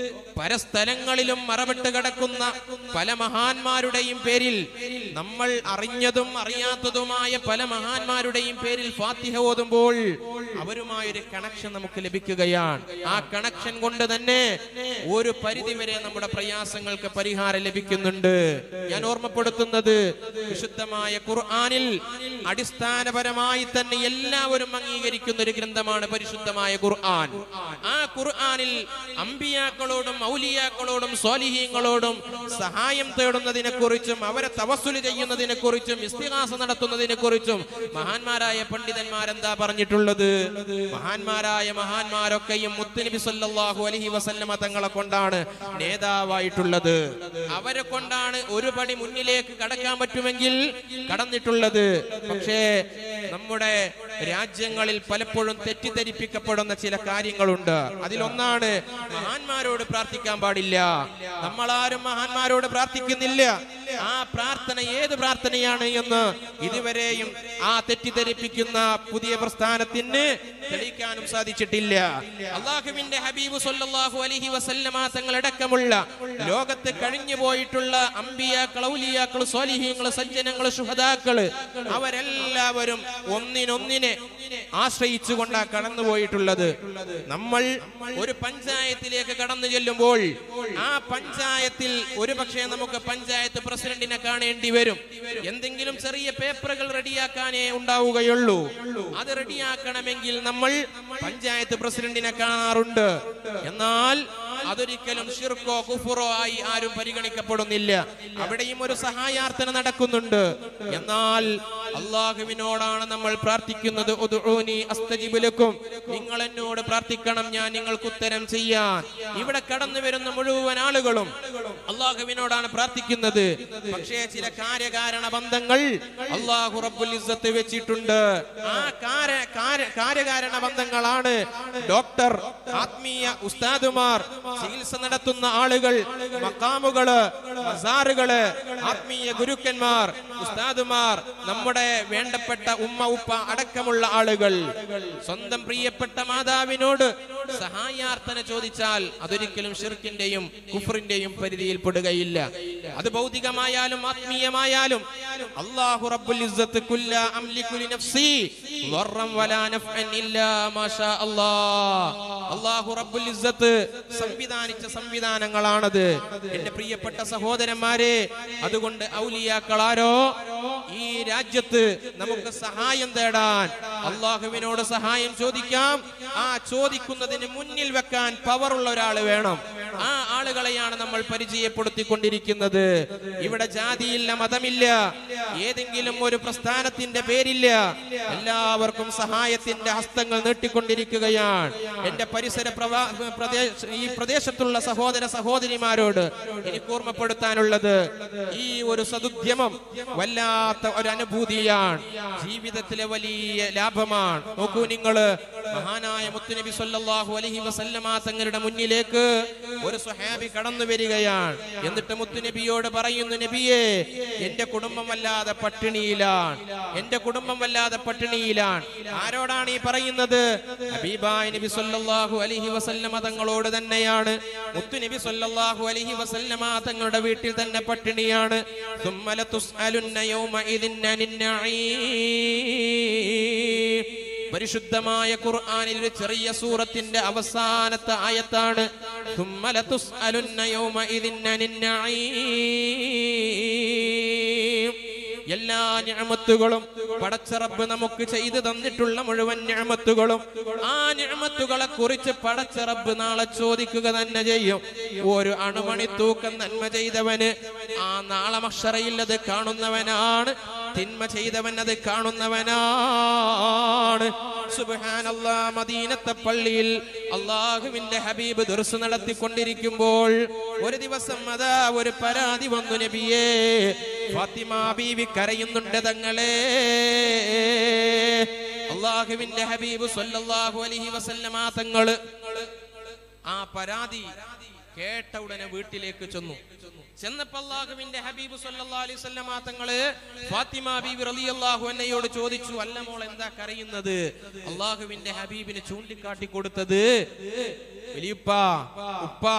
പല സ്ഥലങ്ങളിലും മറവിട്ട് കിടക്കുന്ന പല മഹാന്മാരുടെയും പേരിൽ നമ്മൾ അറിഞ്ഞതും അറിയാത്തതുമായ പല മഹാന്മാരുടെയും പേരിൽ ഫാത്തിഹ ഓതുമ്പോൾ അവരുമായൊരു കണക്ഷൻ നമുക്ക് ലഭിക്കുകയാണ് ആ കണക്ഷൻ കൊണ്ട് തന്നെ ഒരു പരിധിവരെ നമ്മുടെ പ്രയാസങ്ങൾക്ക് പരിഹാരം ലഭിക്കുന്നുണ്ട് ഞാൻ ഓർമ്മപ്പെടുത്തുന്നത് വിശുദ്ധമായ ഖുർആനിൽ അടിസ്ഥാനപരമായി തന്നെ എല്ലാവരും അംഗീകരിക്കുന്ന ഒരു ഗ്രന്ഥമാണ് പരിശുദ്ധമായ ഖുർആൻ ആ ഖുർആനിൽ അമ്പിയാക്കളോടും ഔലിയാക്കളോടും സ്വാലിഹീങ്ങളോടും സഹായം തേടുന്നതിനെ കുറിച്ചും അവരെ തവസുല് ചെയ്യുന്നതിനെ കുറിച്ചും ഇസ്തിഹാസ നടത്തുന്നതിനെ കുറിച്ചും മഹാന്മാരായ പണ്ഡിതന്മാരെന്താ പറഞ്ഞിട്ടുള്ളത് മഹാന്മാരായ മഹാന്മാരൊക്കെയും മുത്തുനബി സല്ലല്ലാഹു അലൈഹി വസല്ലമ തങ്ങളെ കൊണ്ടാണ് നേതാവായിട്ടുള്ളത് അവരെ കൊണ്ടാണ് ഒരു പടി മുന്നിലേക്ക് കടക്കാൻ പറ്റുമെങ്കിൽ കടന്നിട്ടുള്ളത് പക്ഷേ നമ്മുടെ രാജ്യങ്ങളിൽ പലപ്പോഴും തെറ്റിദ്ധരിപ്പിക്കപ്പെടുന്ന ചില കാര്യങ്ങളുണ്ട് അതിലൊന്നാണ് മഹാന്മാരോട് പ്രാർത്ഥിക്കാൻ പാടില്ല നമ്മളാരും മഹാന്മാരോട് പ്രാർത്ഥിക്കുന്നില്ല ആ പ്രാർത്ഥന ഏത് പ്രാർത്ഥനയാണ് എന്ന് ഇതുവരെയും ആ തെറ്റിദ്ധരിപ്പിക്കുന്ന പുതിയ പ്രസ്ഥാനത്തിന് തെളിയിക്കാനും സാധിച്ചിട്ടില്ല അള്ളാഹുവിന്റെ ഹബീബ് സല്ലല്ലാഹു അലൈഹി വസല്ലമ തങ്ങളടക്കമുള്ള ലോകത്ത് കഴിഞ്ഞു പോയിട്ടുള്ള അമ്പിയാക്കൾ ഔലിയാക്കൾ സ്വാലിഹീങ്ങൾ സജ്ജനങ്ങൾ ശുഹദാക്കൾ അവരെല്ലാവരും ഒന്നിനൊന്നിനെ ആശ്രയിച്ചുകൊണ്ടാ കടന്നുപോയിട്ടുള്ളത് നമ്മൾ ഒരു പഞ്ചായത്തിലേക്ക് കടന്നു ചെല്ലുമ്പോൾ ആ പഞ്ചായത്തിൽ ഒരു പക്ഷേ നമുക്ക് പഞ്ചായത്ത് പ്രസിഡന്റിനെ കാണേണ്ടി വരും എന്തെങ്കിലും ചെറിയ പേപ്പറുകൾ റെഡിയാക്കാനേ ഉണ്ടാവുകയുള്ളൂ അത് റെഡിയാക്കണമെങ്കിൽ നമ്മൾ പഞ്ചായത്ത് പ്രസിഡന്റിനെ കാണാറുണ്ട് എന്നാൽ അതൊരിക്കലും ഷിർക്കോ കുഫുറോ ആയി ആരും പരിഗണിക്കപ്പെടുന്നില്ല അവിടെയും ഒരു സഹായാർത്ഥന നടക്കുന്നുണ്ട് എന്നാൽ അള്ളാഹുവിനോടാണ് നമ്മൾ പ്രാർത്ഥിക്കുന്നത് ഉദ്ഉനി അസ്തജിബ് ലക്കും. നിങ്ങൾ എന്നോട് പ്രാർത്ഥിക്കണം ഞാൻ നിങ്ങൾക്ക് ഉത്തരം ചെയ്യാൻ ഇവിടെ കടന്നു വരുന്ന മുഴുവൻ ആളുകളും അള്ളാഹുവിനോടാണ് പ്രാർത്ഥിക്കുന്നത് പക്ഷേ ചില കാര്യകാരണ ബന്ധങ്ങൾ അള്ളാഹു റബ്ബുൽ ഇസ്സത്ത് വെച്ചിട്ടുണ്ട് ആ കാര- കാര- കാര്യകാരണ ബന്ധങ്ങളാണ് ഡോക്ടർ ആത്മീയ ഉസ്താദുമാർ ചികിത്സ നടത്തുന്ന ആളുകൾ മക്കാമുകള് മസാറുകള് ആത്മീയ ഗുരുക്കന്മാർ ഉസ്താദുമാർ നമ്മുടെ നമ്മുടെ വേണ്ടപ്പെട്ട ഉമ്മ ഉപ്പ അടക്കമുള്ള ആളുകൾ സ്വന്തം പ്രിയപ്പെട്ട മാതാവിനോട് സഹായാർത്ഥന ചോദിച്ചാൽ അതൊരിക്കലും ഷിർക്കിന്റെയും കുഫറിന്റെയും പരിധിയിൽ പെടുകയില്ല അത് ഭൗതികമായാലും ആത്മീയമായാലും അല്ലാഹു റബ്ബുൽ ഇസ്സത്ത് കുല്ല അംലികു ലിനഫ്സി ളറൻ വലാ നഫ്അൻ ഇല്ലാ മാഷാ അല്ലാഹ് അല്ലാഹു റബ്ബുൽ ഇസ്സത്ത് സംവിധാനിച്ച സംവിധാനങ്ങളാണത് എന്റെ പ്രിയപ്പെട്ട സഹോദരന്മാരെ അതുകൊണ്ട് ഔലിയാക്കളാരോ ഈ രാജ്യത്ത് നമുക്ക് സഹായം തേടാൻ അള്ളാഹുവിനോട് സഹായം ചോദിക്കാം ആ ചോദിക്കുന്നതിന് മുന്നിൽ വെക്കാൻ പവർ ഉള്ള ഒരാൾ വേണം ആ ആളുകളെയാണ് നമ്മൾ പരിചയപ്പെടുത്തിക്കൊണ്ടിരിക്കുന്നത് ഇവിടെ ജാതിയില്ല മതമില്ല ഏതെങ്കിലും ഒരു പ്രസ്ഥാനത്തിന്റെ പേരില്ല എല്ലാവർക്കും സഹായത്തിന്റെ ഹസ്തങ്ങൾ നീട്ടിക്കൊണ്ടിരിക്കുകയാണ് എന്റെ പരിസര പ്രവാ പ്രദേശ ഈ പ്രദേശത്തുള്ള സഹോദര സഹോദരിമാരോട് എനിക്ക് ഓർമ്മപ്പെടുത്താനുള്ളത് ഈ ഒരു സതുദ്യമം വല്ലാത്ത ഒരു അനുഭൂതിയാണ് ജീവിതത്തിലെ വലിയ ലാഭമാണ് നോക്കൂ നിങ്ങള് മഹാനായ മുത്തുനബി സല്ലല്ലാഹു അലൈഹി വസല്ലമ തങ്ങളുടെ മുന്നിലേക്ക് ഒരു സ്വഹാബി കടന്നു വരികയാണ് എന്നിട്ട് മുത്തുനബിയോട് പറയുന്നു നബിയെ എന്റെ കുടുംബം വല്ലാതെ പട്ടിണിയിലാണ് എന്റെ കുടുംബം വല്ലാതെ പട്ടിണിയിലാണ് ആരോടാണ് ഈ പറയുന്നത് ഹബീബായ നബി സല്ലല്ലാഹു അലൈഹി വസല്ലമ തങ്ങളോട് തന്നെയാണ് മുത്തുനബി സല്ലല്ലാഹു അലൈഹി വസല്ലമ തങ്ങളുടെ വീട്ടിൽ തന്നെ പട്ടിണിയാണ് ثم لتسألن يومئذ عن النعيم പരിശുദ്ധമായ ഖുർആനിൽ ഒരു ചെറിയ സൂറത്തിന്റെ അവസാനത്തെ ആയത്താണ് ثم لتسألن يومئذ عن النعيم എല്ലാ ഞാമത്തുകളും പടച്ചറബ് നമുക്ക് ചെയ്തു തന്നിട്ടുള്ള മുഴുവൻ ഞാമത്തുകളും ആ ഞാമത്തുകളെ കുറിച്ച് പടച്ചറബ് നാളെ ചോദിക്കുക തന്നെ ചെയ്യും ഒരു അണുമണി തൂക്കം നന്മ ചെയ്തവന് ആ നാളെ മക്ഷറയിൽ അത് കാണുന്നവനാണ് തിന്മ ചെയ്തവൻ അത് കാണുന്നവനാണ് സുബ്ഹാനല്ലാ മദീനത്തെ പള്ളിയിൽ അള്ളാഹുവിന്റെ ഹബീബ് ദുർസ് നടത്തിക്കൊണ്ടിരിക്കുമ്പോൾ ഒരു ദിവസം അതാ ഒരു പരാതി വന്നു നബിയേ ഫാത്തിമ ബീവി കരയുന്നുണ്ട് തങ്ങളെ അള്ളാഹുവിന്റെ ഹബീബ് സല്ലല്ലാഹു അലൈഹി വസല്ലമ തങ്ങള് ആ പരാതി കേട്ട ഉടനെ വീട്ടിലേക്ക് ചെന്നു ചെന്നപ്പോ അള്ളാഹുവിന്റെ ഹബീബ് സല്ലല്ലാഹു അലൈഹി വസല്ലമ തങ്ങള് ഫാത്തിമ ബീബി റളിയല്ലാഹു അന്നയോട് ചോദിച്ചു അല്ല മോൾ എന്താ കരയുന്നത് അള്ളാഹുവിന്റെ ഹബീബിന് ചൂണ്ടിക്കാട്ടി കൊടുത്തത് വലിയുപ്പാ ഉപ്പാ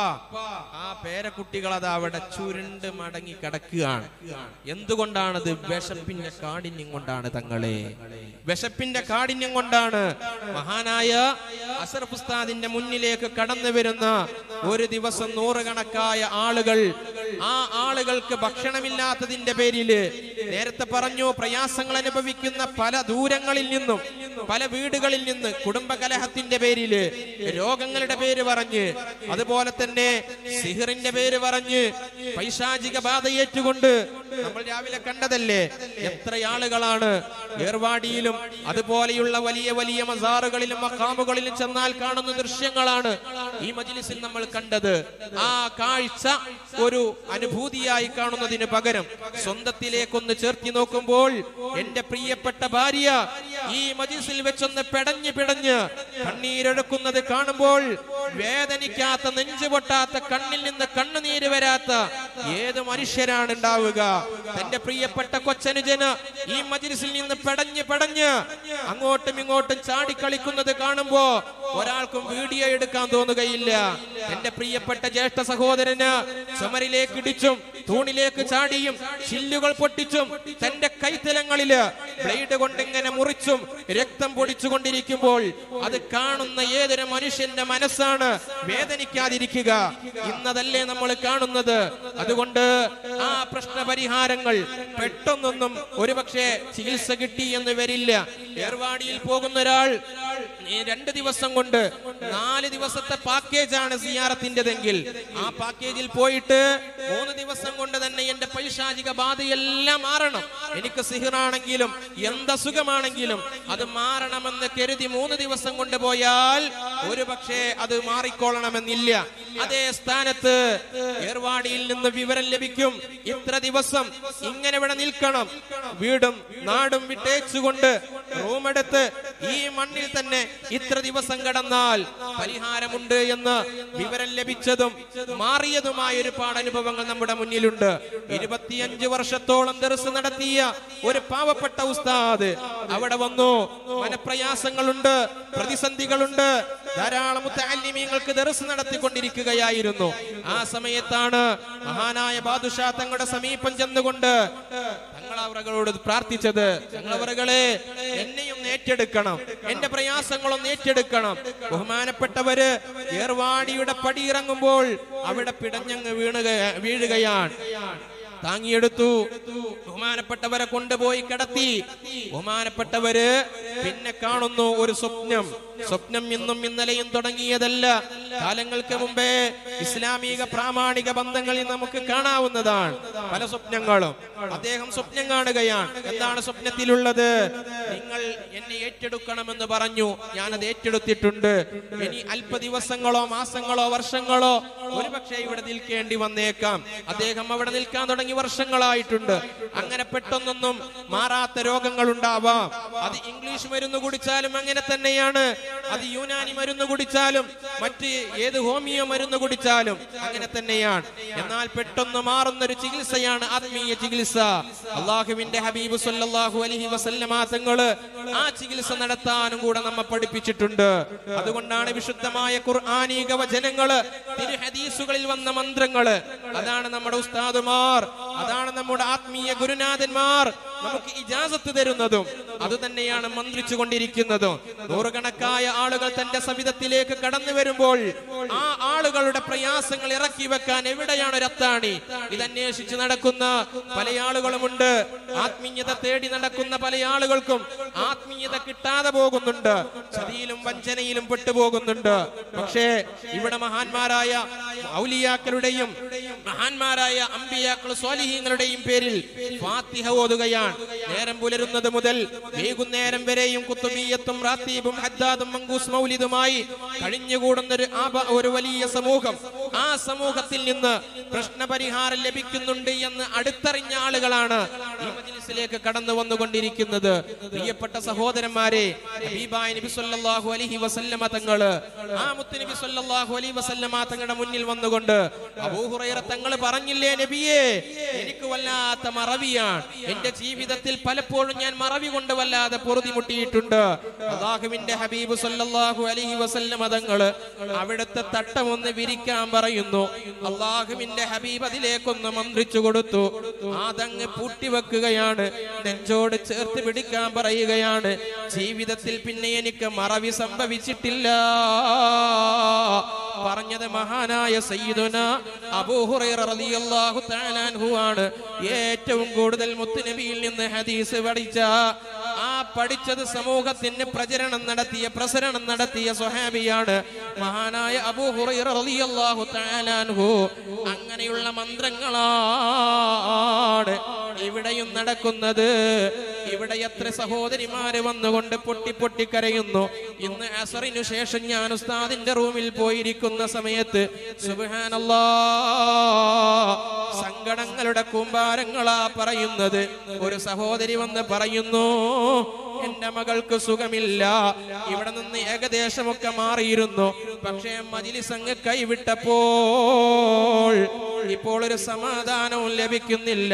ആ പേരക്കുട്ടികൾ അത് അവിടെ ചുരുണ്ട് മടങ്ങി കിടക്കുകയാണ് എന്തുകൊണ്ടാണത് വിശപ്പിന്റെ കാഠിന്യം കൊണ്ടാണ് തങ്ങളെ വിശപ്പിന്റെ കാഠിന്യം കൊണ്ടാണ് മഹാനായ അസർഫ് ഉസ്താദിന്റെ മുന്നിലേക്ക് കടന്നു വരുന്ന ഒരു ദിവസം നൂറുകണക്കായ ആളുകൾ ആ ആളുകൾക്ക് ഭക്ഷണമില്ലാത്തതിന്റെ പേരില് നേരത്തെ പറഞ്ഞു പ്രയാസങ്ങൾ അനുഭവിക്കുന്ന പല ദൂരങ്ങളിൽ നിന്നും പല വീടുകളിൽ നിന്ന് കുടുംബകലഹത്തിന്റെ പേരില് രോഗങ്ങളുടെ പേര് പറഞ്ഞ് അതുപോലെ തന്നെ സിഹിറിന്റെ പേര് പറഞ്ഞ് പൈശാചിക ബാധയേറ്റുകൊണ്ട് നമ്മൾ രാവിലെ കണ്ടതല്ലേ എത്ര ആളുകളാണ് ഏർവാടിയിലും അതുപോലെയുള്ള വലിയ വലിയ മസാറുകളിലും മക്കാമുകളിലും ചെന്നാൽ കാണുന്ന ദൃശ്യങ്ങളാണ് ഈ മജിലിസിൽ നമ്മൾ കണ്ടത് ആ കാഴ്ച ഒരു അനുഭൂതിയായി കാണുന്നതിന് പകരം സ്വന്തത്തിലേക്കൊന്ന് ചേർത്തി നോക്കുമ്പോൾ എന്റെ പ്രിയപ്പെട്ട ഭാര്യ ഈ മജിലിസിൽ വെച്ചൊന്ന് പെടഞ്ഞ് പിടഞ്ഞ് കണ്ണീരൊഴുക്കുന്നത് കാണുമ്പോൾ വേദനിക്കാത്ത നെഞ്ചു പൊട്ടാത്ത കണ്ണിൽ നിന്ന് കണ്ണുനീര് വരാത്ത ഏത് മനുഷ്യരാണ് ഉണ്ടാവുക തന്റെ പ്രിയപ്പെട്ട കൊച്ചനുജന് ഈ മജിലിസിൽ നിന്ന് പെടഞ്ഞ് പെടഞ്ഞ് അങ്ങോട്ടും ഇങ്ങോട്ടും ചാടിക്കളിക്കുന്നത് കാണുമ്പോ ഒരാൾക്കും വീഡിയോ എടുക്കാൻ തോന്നുകയില്ല എന്റെ പ്രിയപ്പെട്ട ജ്യേഷ്ഠ സഹോദരന് ചുമരിലേക്ക് ഇടിച്ചും തൂണിലേക്ക് ചാടിയും ചില്ലുകൾ പൊട്ടിച്ചും തന്റെ കൈത്തലങ്ങളില് ബ്ലേഡ് കൊണ്ട് ഇങ്ങനെ മുറിച്ചും രക്തം പൊടിച്ചുകൊണ്ടിരിക്കുമ്പോൾ അത് കാണുന്ന ഏതൊരു മനുഷ്യന്റെ മനസ്സാണ് വേദനിക്കാതിരിക്കുക ഇന്നതല്ലേ നമ്മൾ കാണുന്നത് അതുകൊണ്ട് ആ പ്രശ്ന പരിഹാരങ്ങൾ പെട്ടെന്നൊന്നും ഒരുപക്ഷെ ചികിത്സ കിട്ടി എന്ന് വരില്ല ഏർവാടിയിൽ പോകുന്ന ഒരാൾ ഈ രണ്ട് ദിവസം കൊണ്ട് നാല് ദിവസത്തെ പാക്കേജാണ് സിയാറത്തിൻ്റെതെങ്കിൽ ആ പാക്കേജിൽ പോയിട്ട് മൂന്ന് ദിവസം കൊണ്ട് തന്നെ എന്റെ പൈശാചിക ബാധയെല്ലാം മാറണം എനിക്ക് സിഹിറാണെങ്കിലും എന്ത് അസുഖമാണെങ്കിലും അത് മാറണമെന്ന് കരുതി മൂന്ന് ദിവസം കൊണ്ട് പോയാൽ ഒരു പക്ഷേ അത് മാറിക്കൊള്ളണമെന്നില്ല അതേ സ്ഥാനത്ത് ഏർവാടിയിൽ നിന്ന് വിവരം ലഭിക്കും ഇത്ര ദിവസം ഇങ്ങനെ ഇവിടെ നിൽക്കണം വീടും നാടും വിട്ടേച്ചുകൊണ്ട് റൂമെടുത്ത് ഈ മണ്ണിൽ തന്നെ ഇത്ര ദിവസം കടന്നാൽ പരിഹാരമുണ്ട് എന്ന് വിവരം ലഭിച്ചതും മാറിയതുമായ ഒരുപാട് അനുഭവങ്ങൾ നമ്മുടെ മുന്നിലുണ്ട് ഇരുപത്തിയഞ്ച് വർഷത്തോളം ദർസ് നടത്തിയ ഒരു പാവപ്പെട്ട ഉസ്താദ് അവിടെ വന്നു മനപ്രയാസങ്ങളുണ്ട് പ്രതിസന്ധികളുണ്ട് ധാരാളം മുത്തല്ലിമീങ്ങൾക്ക് ദർസ് നടത്തിക്കൊണ്ടിരിക്കുകയായിരുന്നു ആ സമയത്താണ് മഹാനായ ബാദുഷാ തങ്ങളുടെ സമീപം ചെന്നുകൊണ്ട് തങ്ങളവറുകളോട് പ്രാർത്ഥിച്ചത് തങ്ങളവറുകളെ എന്നെയും ഏറ്റെടുക്കണം എന്റെ പ്രയാസങ്ങളൊന്ന് ഏറ്റെടുക്കണം ബഹുമാനപ്പെട്ടവര് ഏർവാടിയുടെ പടിയിറങ്ങുമ്പോൾ അവിടെ പിടഞ്ഞങ്ങ് വീണുക വീഴുകയാണ് താങ്ങിയെടുത്തു ബഹുമാനപ്പെട്ടവരെ കൊണ്ടുപോയി കിടത്തി ബഹുമാനപ്പെട്ടവര് പിന്നെ കാണുന്നു ഒരു സ്വപ്നം സ്വപ്നം ഇന്നും ഇന്നലെയും തുടങ്ങിയതല്ല കാലങ്ങൾക്ക് മുമ്പേ ഇസ്ലാമിക പ്രാമാണിക ബന്ധങ്ങളിൽ നമുക്ക് കാണാവുന്നതാണ് പല സ്വപ്നങ്ങളും അദ്ദേഹം സ്വപ്നം കാണുകയാണ് എന്താണ് സ്വപ്നത്തിലുള്ളത് നിങ്ങൾ എന്നെ ഏറ്റെടുക്കണമെന്ന് പറഞ്ഞു ഞാനത് ഏറ്റെടുത്തിട്ടുണ്ട് ഇനി അല്പ ദിവസങ്ങളോ മാസങ്ങളോ വർഷങ്ങളോ ഒരുപക്ഷെ ഇവിടെ നിൽക്കേണ്ടി വന്നേക്കാം അദ്ദേഹം അവിടെ നിൽക്കാൻ തുടങ്ങി വർഷങ്ങളായിട്ടുണ്ട് അങ്ങനെ പെട്ടെന്നൊന്നും മാറാത്ത രോഗങ്ങൾ ഉണ്ടാവാം അത് ഇംഗ്ലീഷ് മരുന്ന് കുടിച്ചാലും അങ്ങനെ തന്നെയാണ് അത് യൂനാനി മരുന്ന് കുടിച്ചാലും മറ്റ് ഏത് ഹോമിയോ മരുന്ന് കുടിച്ചാലും അങ്ങനെ തന്നെയാണ് എന്നാൽ പെട്ടെന്ന് മാറുന്ന ഒരു ചികിത്സയാണ് ആത്മീയ ചികിത്സ അള്ളാഹുവിന്റെ ഹബീബ് സല്ലല്ലാഹു അലൈഹി വസല്ലമ തങ്ങള് ആ ചികിത്സ നടത്താനും കൂടെ നമ്മെ പഠിപ്പിച്ചിട്ടുണ്ട് അതുകൊണ്ടാണ് വിശുദ്ധമായ ഖുർആാനിക വചനങ്ങള് തിരു ഹദീസുകളിൽ വന്ന മന്ത്രങ്ങള് അതാണ് നമ്മുടെ ഉസ്താദുമാർ അതാണ് നമ്മുടെ ആത്മീയ ഗുരുനാഥന്മാർ നമുക്ക് ഇജാസത്ത് തരുന്നതും അത് തന്നെയാണ് മന്ത്രിച്ചു കൊണ്ടിരിക്കുന്നതും നൂറുകണക്കായ ആളുകൾ തന്റെ സവിധത്തിലേക്ക് കടന്നു വരുമ്പോൾ ആ ആളുകളുടെ പ്രയാസങ്ങൾ ഇറക്കി വെക്കാൻ എവിടെയാണ് ഒരു അത്താണി ഇതന്വേഷിച്ച് നടക്കുന്ന പല ആളുകളുമുണ്ട് ആത്മീയത തേടി നടക്കുന്ന പല ആളുകൾക്കും ആത്മീയത കിട്ടാതെ പോകുന്നുണ്ട് ചതിയിലും വഞ്ചനയിലും പെട്ടുപോകുന്നുണ്ട് പക്ഷേ ഇവിടെ മഹാന്മാരായ ഔലിയാക്കളുടെയും മഹാന്മാരായ അമ്പിയാക്കൾ സ്വാലിഹീങ്ങളുടെയും പേരിൽ ഫാത്തിഹ ഓതുകയാണ് നേരം പുലരുന്നത് മുതൽ വൈകുന്നേരം വരെയും കുത്തുബീയത്തും റാത്തീബും ഹദ്ദാദും മങ്കൂസ് മൗലിദുമായി കഴിഞ്ഞുകൂടുന്ന ഒരു ആപ- ഒരു വലിയ സമൂഹം ആ സമൂഹത്തിൽ നിന്ന് പ്രശ്നപരിഹാരം ലഭിക്കുന്നുണ്ട് എന്ന് അടുത്തറിഞ്ഞ ആളുകളാണ് ഈ മജ്ലിസിലേക്ക് കടന്നു വന്നുകൊണ്ടിരിക്കുന്നത് പ്രിയപ്പെട്ട സഹോദരന്മാരെ ഹബീബായ നബി സല്ലല്ലാഹു അലൈഹി വസല്ലമ തങ്ങള് ആ മുത്ത് നബി സല്ലല്ലാഹു അലൈഹി വസല്ലമ തങ്ങളുടെ മുന്നിൽ വന്നുകൊണ്ട് അബൂ ഹുറൈറ തങ്ങൾ പറഞ്ഞില്ലേ നബിയേ എനിക്ക് വല്ലാത്ത മറവിയാണ് എന്റെ ജീവിതത്തിൽ പലപ്പോഴും ഞാൻ മറവി കൊണ്ട് വല്ലാതെ പൊറുതിമുട്ടിയിട്ടുണ്ട് അള്ളാഹുവിന്റെ ഹബീബ് സല്ലല്ലാഹു അലൈഹി വസല്ലമ തങ്ങള് അവിടുത്തെ തട്ടമൊന്ന് വിരിക്കാൻ പറയുന്നു അള്ളാഹുവിന്റെ ഹബീബ് അതിലേക്കൊന്ന് മന്ത്രിച്ചു കൊടുത്തു അതങ്ങ് പൂട്ടിവെക്കുകയാണ് നെഞ്ചോട് ചേർത്ത് പിടിക്കാൻ പറയുകയാണ് ജീവിതത്തിൽ പിന്നെ എനിക്ക് മറവി സംഭവിച്ചിട്ടില്ല പറഞ്ഞത് മഹാനായ സയ്യിദുന അബൂ ഹുറൈറ റളിയല്ലാഹു തആല അൻഹു ആണ് ഏറ്റവും കൂടുതൽ മുത്തുനബിയിൽ നിന്ന് ഹദീസ് പഠിച്ച ആ പഠിച്ചത് സമൂഹത്തിന് പ്രചരണം നടത്തിയ പ്രസരണം നടത്തിയ സ്വഹാബിയാണ് മഹാനായ അബൂ ഹുറൈറ റളിയല്ലാഹു തആല അൻഹു അങ്ങനെയുള്ള മന്ത്രങ്ങളാണ് ഇവിടെയും നടക്കുന്നത് ഇവിടെ എത്ര സഹോദരിമാര് വന്നുകൊണ്ട് പൊട്ടി പൊട്ടി കരയുന്നു ഇന്ന് അസറിനു ശേഷം ഞാൻ ഉസ്താദിന്റെ റൂമിൽ പോയിരിക്കുന്ന സമയത്ത് സുബ്ഹാനല്ലാ സങ്കടങ്ങളുടെ കൂമ്പാരങ്ങളാ പറയുന്നത് ഒരു സഹോദരി വന്ന് പറയുന്നു എന്റെ മകൾക്ക് സുഖമില്ല ഇവിടെ നിന്ന് ഏകദേശമൊക്കെ മാറിയിരുന്നു പക്ഷേ മജിലിസ് അങ്ങ് കൈവിട്ടപ്പോൾ ഇപ്പോൾ ഒരു സമാധാനവും ലഭിക്കുന്നില്ല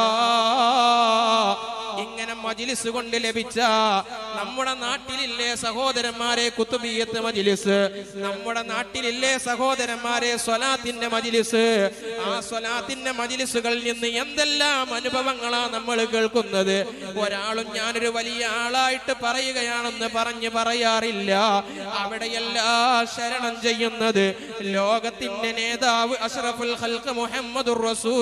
ഇങ്ങനെ മജിലിസ് കൊണ്ട് ലഭിച്ച നമ്മുടെ നാട്ടിലില്ലേ സഹോദരന്മാരെ കുത്തുബിയത്ത് മജിലിസ് നമ്മുടെ നാട്ടിലില്ലേ സഹോദരന്മാരെ സ്വലാത്തിന്റെ മജിലിസ് ആ സ്വലാത്തിന്റെ മജിലിസുകളിൽ നിന്ന് എന്തെല്ലാം അനുഭവങ്ങളാ നമ്മൾ കേൾക്കുന്നത് ഒരാളും ഞാനൊരു വലിയ ആളായിട്ട് പറയുകയാണെന്ന് പറഞ്ഞ് പറയാറില്ല അവിടെയല്ല ശരണം ചെയ്യുന്നത് ലോകത്തിന്റെ നേതാവ് അഷ്റഫുൽ ഖൽഖ് മുഹമ്മദുർ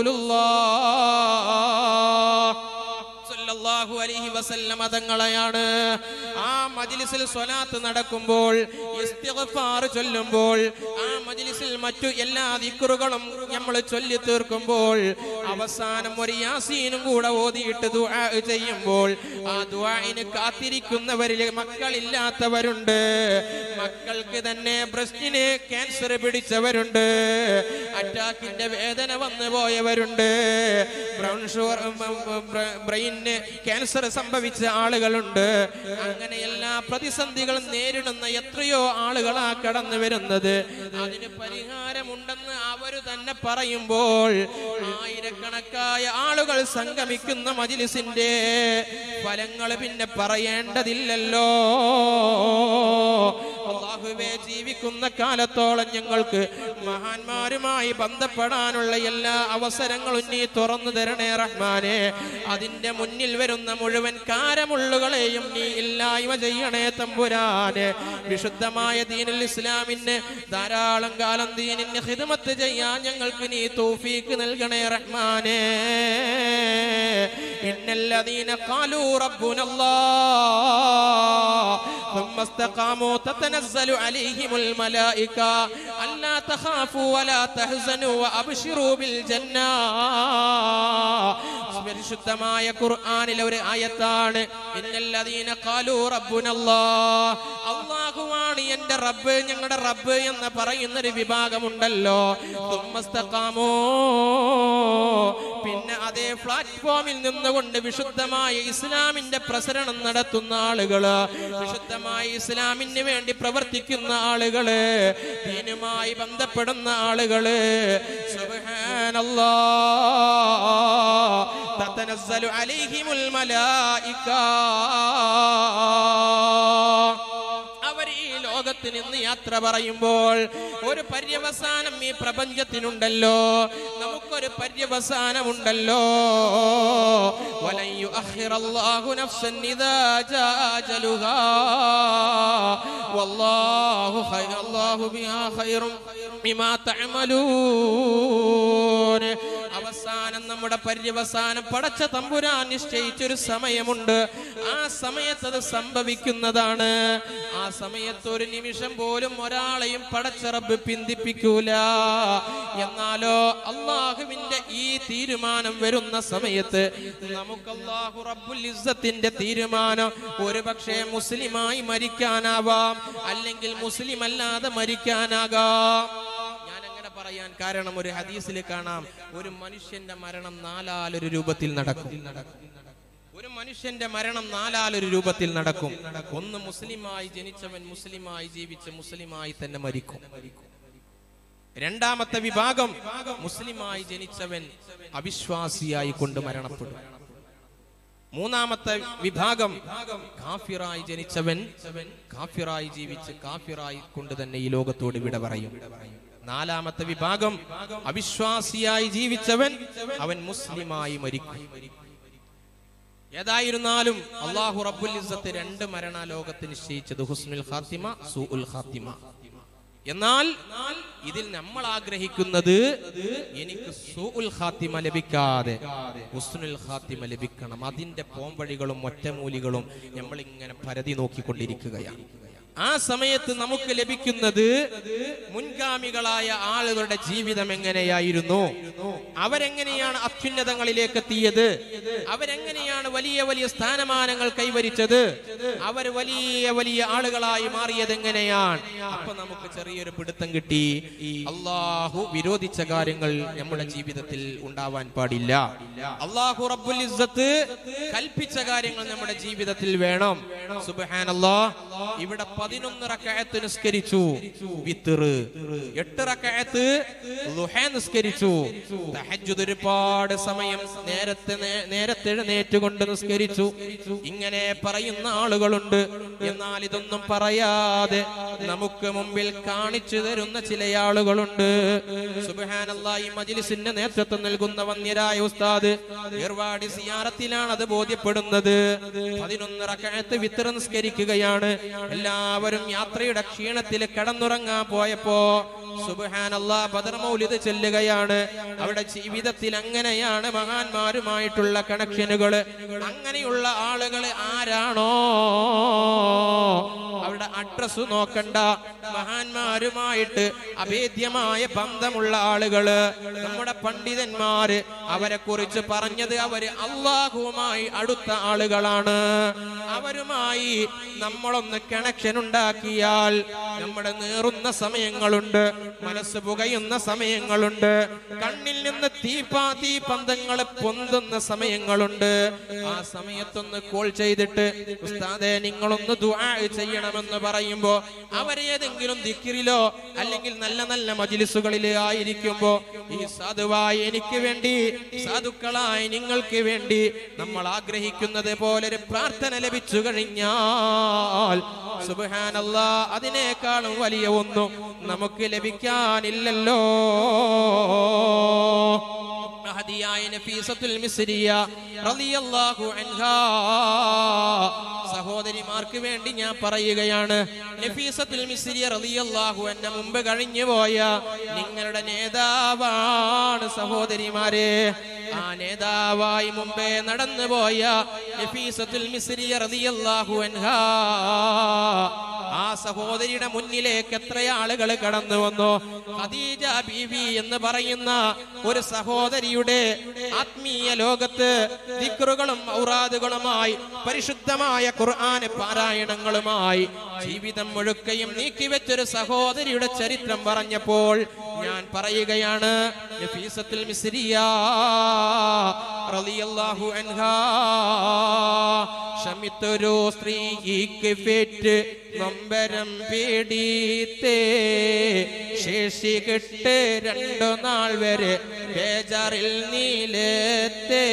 റസൂലുള്ളാഹ് സല്ലല്ലാഹു അലൈഹി വസല്ലമ തങ്ങളെയാണ് ആ മജ്ലിസിൽ സ്വലാത്ത് നടക്കുമ്പോൾ ഇസ്തിഗ്ഫാർ ചൊല്ലുമ്പോൾ ആ മജ്ലിസിൽ മറ്റു എല്ലാ ദിക്റുകളും നമ്മൾ ചൊല്ലി തീർക്കുമ്പോൾ അവസാനം ഒരു യാസീനും കൂടെ ഓതിയിട്ട് ദുആ ചെയ്യുമ്പോൾ ആ ദുആഇന് കാത്തിരിക്കുന്നവരിൽ മക്കളില്ലാത്തവരുണ്ട് മക്കൾക്ക് തന്നെ ബ്രസ്റ്റിന് ക്യാൻസർ പിടിച്ചവരുണ്ട് അറ്റാക്കിന്റെ വേദന വന്നു പോയവരുണ്ട് ബ്രൗൺ ഷുഗർ ബ്രെയിന് ക്യാൻസർ സംഭവിച്ച ആളുകളുണ്ട് അങ്ങനെ എല്ലാ പ്രതിസന്ധികളും നേരിടുന്ന എത്രയോ ആളുകളാ കടന്നു വരുന്നത് അതിന് പരിഹാരമുണ്ടെന്ന് അവര് തന്നെ പറയുമ്പോൾ ആയിരക്കണക്കായ ആളുകൾ സംഗമിക്കുന്ന മജിലിസിന്റെ ഫലങ്ങൾ പിന്നെ പറയേണ്ടതില്ലല്ലോ അള്ളാഹുവെ ജീവിക്കുന്ന കാലത്തോളം ഞങ്ങൾക്ക് മഹാന്മാരുമായി ബന്ധപ്പെടാനുള്ള എല്ലാ അവസരങ്ങളും നീ തുറന്നു തരണേ റഹ്മാനെ അതിന്റെ മുന്നിൽ വരുന്ന മുഴുവൻ കാരമുള്ളുകളെയും നീ ഇല്ലായ്മ ചെയ്യണേ തമ്പുരാനെ വിശുദ്ധമായ ദീനുൽ ഇസ്ലാമിന് ധാരാളം കാലം ദീനിന് ഹിദമത്ത് ചെയ്യാൻ ഞങ്ങൾക്ക് നീ തൗഫീക്ക് നൽകണേ റഹ്മാനെ ഇന്നല്ലദീന ഖാലൂ റബ്ബുനല്ലാഹ് ثم استقاموا تتنزل عليهم الملائكة ألا تخافوا ولا تحزنوا وأبشروا بالجنة പരിശുദ്ധമായ ഖുർആനിലെ ഒരു ആയത്താണ് ഇന്നല്ലദീന ഖാലൂ റബ്ബുനല്ലാഹ് അല്ലാഹുവാണ് എൻ്റെ റബ്ബ് ഞങ്ങളുടെ റബ്ബ് എന്ന് പറയുന്ന ഒരു വിഭാഗമുണ്ടല്ലോ തുമ്മസ്തഖാമോ പിന്നെ അതേ പ്ലാറ്റ്ഫോമിൽ നിന്നുകൊണ്ട് വിശുദ്ധമായ ഇസ്ലാമിന്റെ പ്രസരണം നടത്തുന്ന ആളുകള് വിശുദ്ധമായ ഇസ്ലാമിന് വേണ്ടി പ്രവർത്തിക്കുന്ന ആളുകള് ദീനുമായി ബന്ധപ്പെടുന്ന ആളുകള് സുബ്ഹാനല്ലാഹ് തതനസ്സലു അലൈഹിമുൽ മലായിക അവർ ഈ ലോകത്ത് നിന്ന് യാത്ര പറയുമ്പോൾ ഒരു പര്യവസാനം ഈ പ്രപഞ്ചത്തിനുണ്ടല്ലോ നമുക്കൊരു പര്യവസാനമുണ്ടല്ലോ വലൻ യുഅഖിറല്ലാഹു നഫ്സൻ ഇദാ ജാ അജലുഹാ വല്ലാഹു ഖൈറ അല്ലാഹു ബിഹാ ഖൈറും ബിമാ തഅമലൂൻ അവസാനം നമ്മുടെ പര്യവസാനം പടച്ച തമ്പുരാൻ നിശ്ചയിച്ചൊരു സമയമുണ്ട് ആ സമയത്ത് അത് സംഭവിക്കുന്നതാണ് ആ സമയത്ത് ഒരു നിമിഷം പോലും ഒരാളെയും പടച്ച റബ്ബ് പിന്തിപ്പിക്കൂല എന്നാലോ അള്ളാഹുവിന്റെ ഈ തീരുമാനം വരുന്ന സമയത്ത് നമുക്ക് അള്ളാഹു റബ്ബുൽ ഇസ്സത്തിന്റെ തീരുമാനം ഒരു പക്ഷേ മുസ്ലിമായി മരിക്കാനാവാം അല്ലെങ്കിൽ മുസ്ലിം അല്ലാതെ മരിക്കാനാകാം ഞാൻ അങ്ങനെ പറയാൻ കാരണം ഒരു ഹദീസിൽ കാണാം ഒരു മനുഷ്യന്റെ മരണം നാലാലൊരു രൂപത്തിൽ നടക്കും ഒരു മനുഷ്യന്റെ മരണം നാലാലൊരു രൂപത്തിൽ നടക്കും ഒന്ന് മുസ്ലിമായി ജനിച്ചവൻ മുസ്ലിമായി ജീവിച്ച് മുസ്ലിമായി തന്നെ മരിക്കും രണ്ടാമത്തെ വിഭാഗം മുസ്ലിമായി ജനിച്ചവൻ അവിശ്വാസിയായി കൊണ്ട് മരണപ്പെടും മൂന്നാമത്തെ വിഭാഗം കാഫിറായി ജനിച്ചവൻ കാഫിറായി ജീവിച്ച് കാഫിറായി കൊണ്ട് തന്നെ ഈ ലോകത്തോട് വിട പറയും നാലാമത്തെ വിഭാഗം അവിശ്വാസിയായി ജീവിച്ചവൻ അവൻ മുസ്ലിമായി മരിക്കും ഏതായിരുന്നാലും അള്ളാഹു റബ്ബുൽ ഇസ്സത്ത് രണ്ട് മരണ ലോകത്ത് നിശ്ചയിച്ചത് ഹുസ്നുൽ ഖാത്തിമ സൂഉൽ ഖാത്തിമ എന്നാൽ ഇതിൽ നമ്മൾ ആഗ്രഹിക്കുന്നത് എനിക്ക് സൂഉൽ ഖാത്തിമ ലഭിക്കാതെ ഹുസ്നുൽ ഖാത്തിമ ലഭിക്കണം അതിന്റെ പോംവഴികളും ഒറ്റമൂലികളും നമ്മൾ ഇങ്ങനെ പരതി നോക്കിക്കൊണ്ടിരിക്കുകയാണ് ആ സമയത്ത് നമുക്ക് ലഭിക്കുന്നത് മുൻഗാമികളായ ആളുകളുടെ ജീവിതം എങ്ങനെയായിരുന്നു അവരെങ്ങനെയാണ് അത്യുന്നതങ്ങളിലേക്ക് എത്തിയത് അവരെങ്ങനെയാണ് വലിയ വലിയ സ്ഥാനമാനങ്ങൾ കൈവരിച്ചത് അവർ വലിയ വലിയ ആളുകളായി മാറിയത് എങ്ങനെയാണ് അപ്പൊ നമുക്ക് ചെറിയൊരു പിടുത്തം കിട്ടി അള്ളാഹു വിരോധിച്ച കാര്യങ്ങൾ നമ്മുടെ ജീവിതത്തിൽ ഉണ്ടാവാൻ പാടില്ല അള്ളാഹു റബ്ബുൽ ഇസ്സത്ത് കൽപ്പിച്ച കാര്യങ്ങൾ നമ്മുടെ ജീവിതത്തിൽ വേണം സുബ്ഹാനല്ലാ ഇവിടെ പതിനൊന്ന് റക്കഅത്ത് നിസ്കരിച്ചു വിത്തറ് എട്ട് റക്കഅത്ത് ളുഹ നിസ്കരിച്ചു തഹജ്ജുദ് ഒരുപാട് സമയം നേരത്തെ നേ- നേരത്തെ എഴുന്നേറ്റുകൊണ്ട് നിസ്കരിച്ചു ഇങ്ങനെ പറയുന്ന ആളുകളുണ്ട് എന്നാൽ ഇതൊന്നും പറയാതെ നമുക്ക് മുമ്പിൽ കാണിച്ചു തരുന്ന ചില ആളുകളുണ്ട് സുബ്ഹാനല്ലാ ഈ മജ്ലിസിന്റെ നേതൃത്വം നൽകുന്ന വന്യരായ ഉസ്താദ് ഏർവാടി സിയാറത്തിലാണ് അത് ബോധ്യപ്പെടുന്നത് പതിനൊന്ന് റക്കഅത്ത് വിത്തർ നിസ്കരിക്കുകയാണ് എല്ലാവരും യാത്രയുടെ ക്ഷീണത്തിൽ കിടന്നുറങ്ങാൻ പോയപ്പോ സുബ്ഹാനല്ലാ ബദർ മൗലിദ് ചെല്ലുകയാണ് അവിടെ ജീവിതത്തിൽ അങ്ങനെയാണ് മഹാന്മാരുമായിട്ടുള്ള കണക്ഷനുകൾ അങ്ങനെയുള്ള ആളുകൾ ആരാണോ അവരുടെ അഡ്രസ് നോക്കണ്ട മഹാന്മാരുമായിട്ട് അഭേദ്യമായ ബന്ധമുള്ള ആളുകള് നമ്മുടെ പണ്ഡിതന്മാര് അവരെ കുറിച്ച് പറഞ്ഞത് അവര് അള്ളാഹുവുമായി അടുത്ത ആളുകളാണ് അവരുമായി നമ്മളൊന്ന് കണക്ഷൻ ഉണ്ടാക്കിയാൽ നമ്മുടെ നേറുന്ന സമയങ്ങളുണ്ട് മനസ്സ് പുകയുന്ന സമയങ്ങളുണ്ട് കണ്ണിൽ നിന്ന് തീപാ തീപന്തങ്ങൾ പൊന്തുന്ന സമയങ്ങളുണ്ട് ആ സമയത്തൊന്ന് കോൾ ചെയ്തിട്ട് ഉസ്താദെ നിങ്ങളൊന്ന് ദുആ ചെയ്യണമെന്ന് പറയുമ്പോ അവരേതെങ്കിലും ദിക്കിറിലോ അല്ലെങ്കിൽ നല്ല നല്ല മജിലിസുകളിൽ ആയിരിക്കുമ്പോ ഈ സാധുവായി എനിക്ക് വേണ്ടി സാധുക്കളായി നിങ്ങൾക്ക് വേണ്ടി നമ്മൾ ആഗ്രഹിക്കുന്നത് പോലെ ഒരു പ്രാർത്ഥന ലഭിച്ചു കഴിഞ്ഞാൽ സുബ്ഹാനല്ലാ അതിനേക്കാളും വലിയ ഒന്നും നമുക്ക് ലഭിക്കാനില്ലല്ലോ മഹദിയായ നഫീസത്തുൽ മിസ്രിയ റളിയല്ലാഹു അൻഹാ സഹോദരിമാർക്ക് വേണ്ടി ഞാൻ പറയുകയാണ് നഫീസത്തുൽ മിസ്രിയ റളിയല്ലാഹു അന്ന മുമ്പ് കഴിഞ്ഞു പോയ നിങ്ങളുടെ നേതാവാണ് സഹോദരിമാരെ ആ നേതാവായി മുമ്പേ നടന്നു പോയ നഫീസത്തുൽ മിസ്രിയ റളിയല്ലാഹു അൻഹാ ആ സഹോദരിയുടെ മുന്നിലേക്ക് എത്ര ആളുകൾ കടന്നു വന്നു ഖദീജ ബീവി എന്ന് പറയുന്ന ഒരു സഹോദരിയുടെ ആത്മീയ ലോകത്ത് ദിക്റുകളും ഔറാദുകളുമായി പരിശുദ്ധമായ ഖുർആൻ പാരായണങ്ങളുമായി ജീവിതം മുഴുക്കയും നീക്കിവെച്ചൊരു സഹോദരിയുടെ ചരിത്രം പറഞ്ഞപ്പോൾ ഞാൻ പറയുകയാണ് നഫീസത്തുൽ മിസ്രിയ റളിയല്ലാഹു അൻഹാ ശമിത്തൊരു സ്ത്രീക്ക് ഫേറ്റ് നൊമ്പരം പീഡിത്തേ ശേഷി കിട്ട് രണ്ടു നാൾ വരെ ബേജാറിൽ നീലത്തേ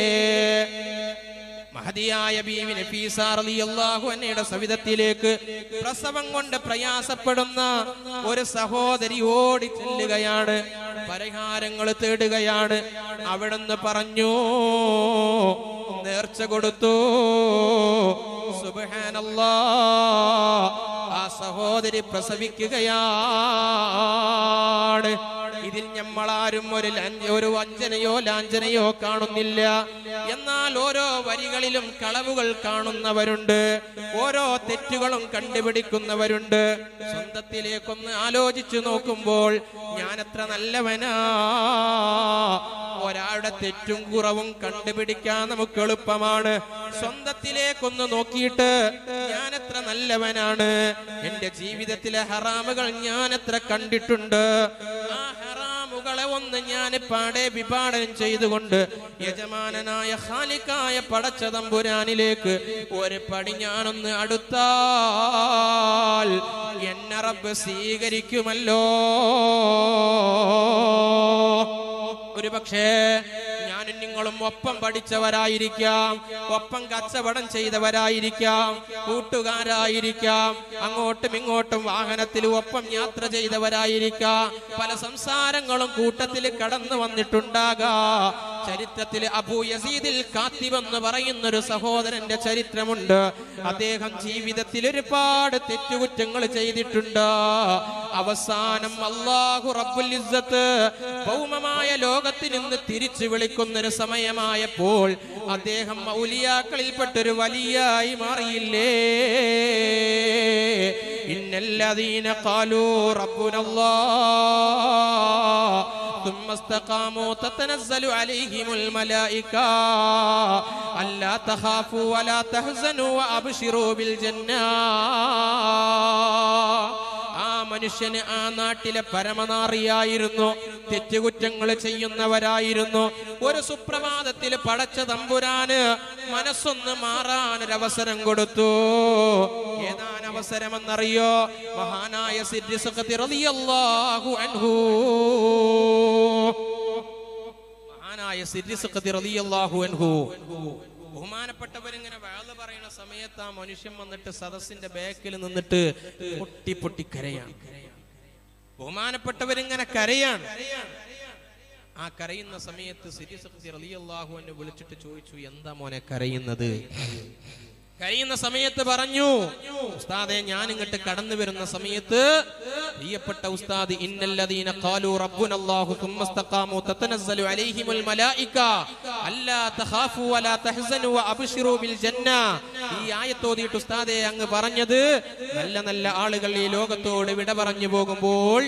മഹതിയായ ബീവി നഫീസ റളിയല്ലാഹു അൻഹയുടെ സവിധത്തിലേക്ക് പ്രസവം കൊണ്ട് പ്രയാസപ്പെടുന്ന ഒരു സഹോദരി ഓടി ചെല്ലുകയാണ് പരിഹാരങ്ങൾ തേടുകയാണ് അവിടുന്ന് പറഞ്ഞു നേർച്ച കൊടുത്തു സുബ്ഹാനല്ലാ ആ സഹോദരി പ്രസവിക്കുകയാണ് ഇതിൽ നമ്മളാരും ഒരു ലഞ്ച- ഒരു വഞ്ചനയോ ലാഞ്ചനയോ കാണുന്നില്ല എന്നാൽ ഓരോ വരികളിലും കളവുകൾ കാണുന്നവരുണ്ട് ഓരോ തെറ്റുകളും കണ്ടുപിടിക്കുന്നവരുണ്ട് സ്വന്തത്തിലേക്കൊന്ന് ആലോചിച്ചു നോക്കുമ്പോൾ ഞാൻ എത്ര നല്ലവനാ ഒരാളുടെ തെറ്റും കുറവും കണ്ടുപിടിക്കാൻ നമുക്ക് എളുപ്പമാണ് സ്വന്തത്തിലേക്കൊന്ന് നോക്കിയിട്ട് ഞാൻ എത്ര നല്ലവനാണ് എന്റെ ജീവിതത്തിലെ ഹറാമുകൾ ഞാൻ എത്ര കണ്ടിട്ടുണ്ട് ആ ഹറാമുകളെ ഒന്ന് ഞാൻ പാടെ വിപാടനം ചെയ്തുകൊണ്ട് യജമാനനായ ഖാലിക്കായ പടച്ച തമ്പുരാനിലേക്ക് ഒരു പടി ഞാനൊന്ന് അടുത്താൽ എന്നെ റബ്ബ് സ്വീകരിക്കുമല്ലോ ഒരു പക്ഷേ ഞാനും നിങ്ങളും ഒപ്പം പഠിച്ചവരായിരിക്കാം ഒപ്പം കച്ചവടം ചെയ്തവരായിരിക്കാം കൂട്ടുകാരായിരിക്കാം അങ്ങോട്ടും ഇങ്ങോട്ടും വാഹനത്തിൽ ഒപ്പം യാത്ര ചെയ്തവരായിരിക്കാം പല സംസാരങ്ങളും കൂട്ടത്തിൽ കടന്നു വന്നിട്ടുണ്ടാകാ ചരിത്രത്തിൽ അബൂ യസീദിൽ കാത്തിബ് എന്ന് പറയുന്ന ഒരു സഹോദരന്റെ ചരിത്രമുണ്ട് അദ്ദേഹം ജീവിതത്തിൽ ഒരുപാട് തെറ്റുകുറ്റങ്ങൾ ചെയ്തിട്ടുണ്ട് അവസാനം അള്ളാഹു റബ്ബുൽ ഇസ്സത്ത് ഭൗമമായ ലോകത്തിൽ നിന്ന് തിരിച്ചു വിളിക്കുന്ന ഒരു സമയമായപ്പോൾ അദ്ദേഹം ഔലിയാക്കളിൽപ്പെട്ടൊരു വലിയായി മാറിയില്ലേ ഇന്നല്ലദീന ഖാലൂ റബ്ബുനല്ലാഹ് ثم استقاموا تتنزل عليهم الملائكة ألا تخافوا ولا تحزنوا وأبشروا بالجنة ആ മനുഷ്യന് ആ നാട്ടിലെ പരമനാറിയായിരുന്നു തെറ്റുകുറ്റങ്ങൾ ചെയ്യുന്നവരായിരുന്നു ഒരു സുപ്രഭാതത്തിൽ പടച്ച തമ്പുരാന് മനസ്സൊന്ന് മാറാനൊരവസരം കൊടുത്തു ഏതാണ് അവസരമെന്നറിയോ മഹാനായ സിദ്ദി സഖത്തി റളിയല്ലാഹു അൻഹു മഹാനായ സിദ്ദി സഖത്തി റളിയല്ലാഹു അൻഹു ബഹുമാനപ്പെട്ടവരിങ്ങനെ വേള പറയുന്ന സമയത്ത് ആ മനുഷ്യൻ വന്നിട്ട് സദസ്സിന്റെ ബാക്കിൽ നിന്നിട്ട് പൊട്ടി പൊട്ടി കരയാണ് ബഹുമാനപ്പെട്ടവരിങ്ങനെ കരയാണ് ആ കരയുന്ന സമയത്ത് സിരിസക്തി റളിയല്ലാഹു എന്നെ വിളിച്ചിട്ട് ചോദിച്ചു എന്താ മോനെ കരയുന്നത് കരയുന്ന സമയത്ത് പറഞ്ഞു ഉസ്താദെ ഞാൻ ഇങ്ങോട്ട് കടന്നു വരുന്ന സമയത്ത് പ്രിയപ്പെട്ട ഉസ്താദ് ഇന്നല്ലദീന ഖാലു റബ്ബുനല്ലാഹു ثم استقاموا تتنزل عليهم الملائكه അല്ലാ തഖാഫു വലാ തഹ്സനു വഅബ്ശിറു ബിൽ ജന്ന ഈ ആയത്തോതിയിട്ട് ഉസ്താദെ അങ്ങ് പറഞ്ഞത് നല്ല നല്ല ആളുകൾ ഈ ലോകത്തോട് വിട പറഞ്ഞു പോകുമ്പോൾ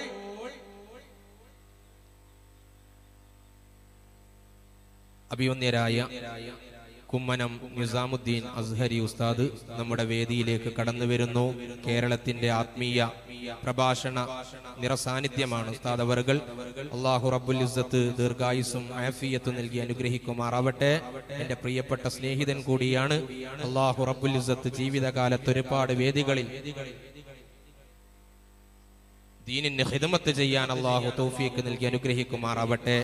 അഭിവന്യരായ കുമ്മനം നിസാമുദ്ദീൻ അസ്ഹരി ഉസ്താദ് നമ്മുടെ വേദിയിലേക്ക് കടന്നു വരുന്നു കേരളത്തിന്റെ ആത്മീയ പ്രഭാഷണ നിറസാന്നിധ്യമാണ് ഉസ്താദ് അവർകൾ അള്ളാഹു റബ്ബുൽ ഇസ്സത്ത് ദീർഘായുസും ആഫിയത്തും നൽകി അനുഗ്രഹിക്കുമാറാവട്ടെ എന്റെ പ്രിയപ്പെട്ട സ്നേഹിതൻ കൂടിയാണ് അള്ളാഹു റബ്ബുൽ ഇസ്സത്ത് ജീവിതകാലത്ത് ഒരുപാട് വേദികളിൽ ദീനിന് ഹിദമത്ത് ചെയ്യാൻ അള്ളാഹു തൗഫീക്ക് നൽകി അനുഗ്രഹിക്കുമാറാവട്ടെ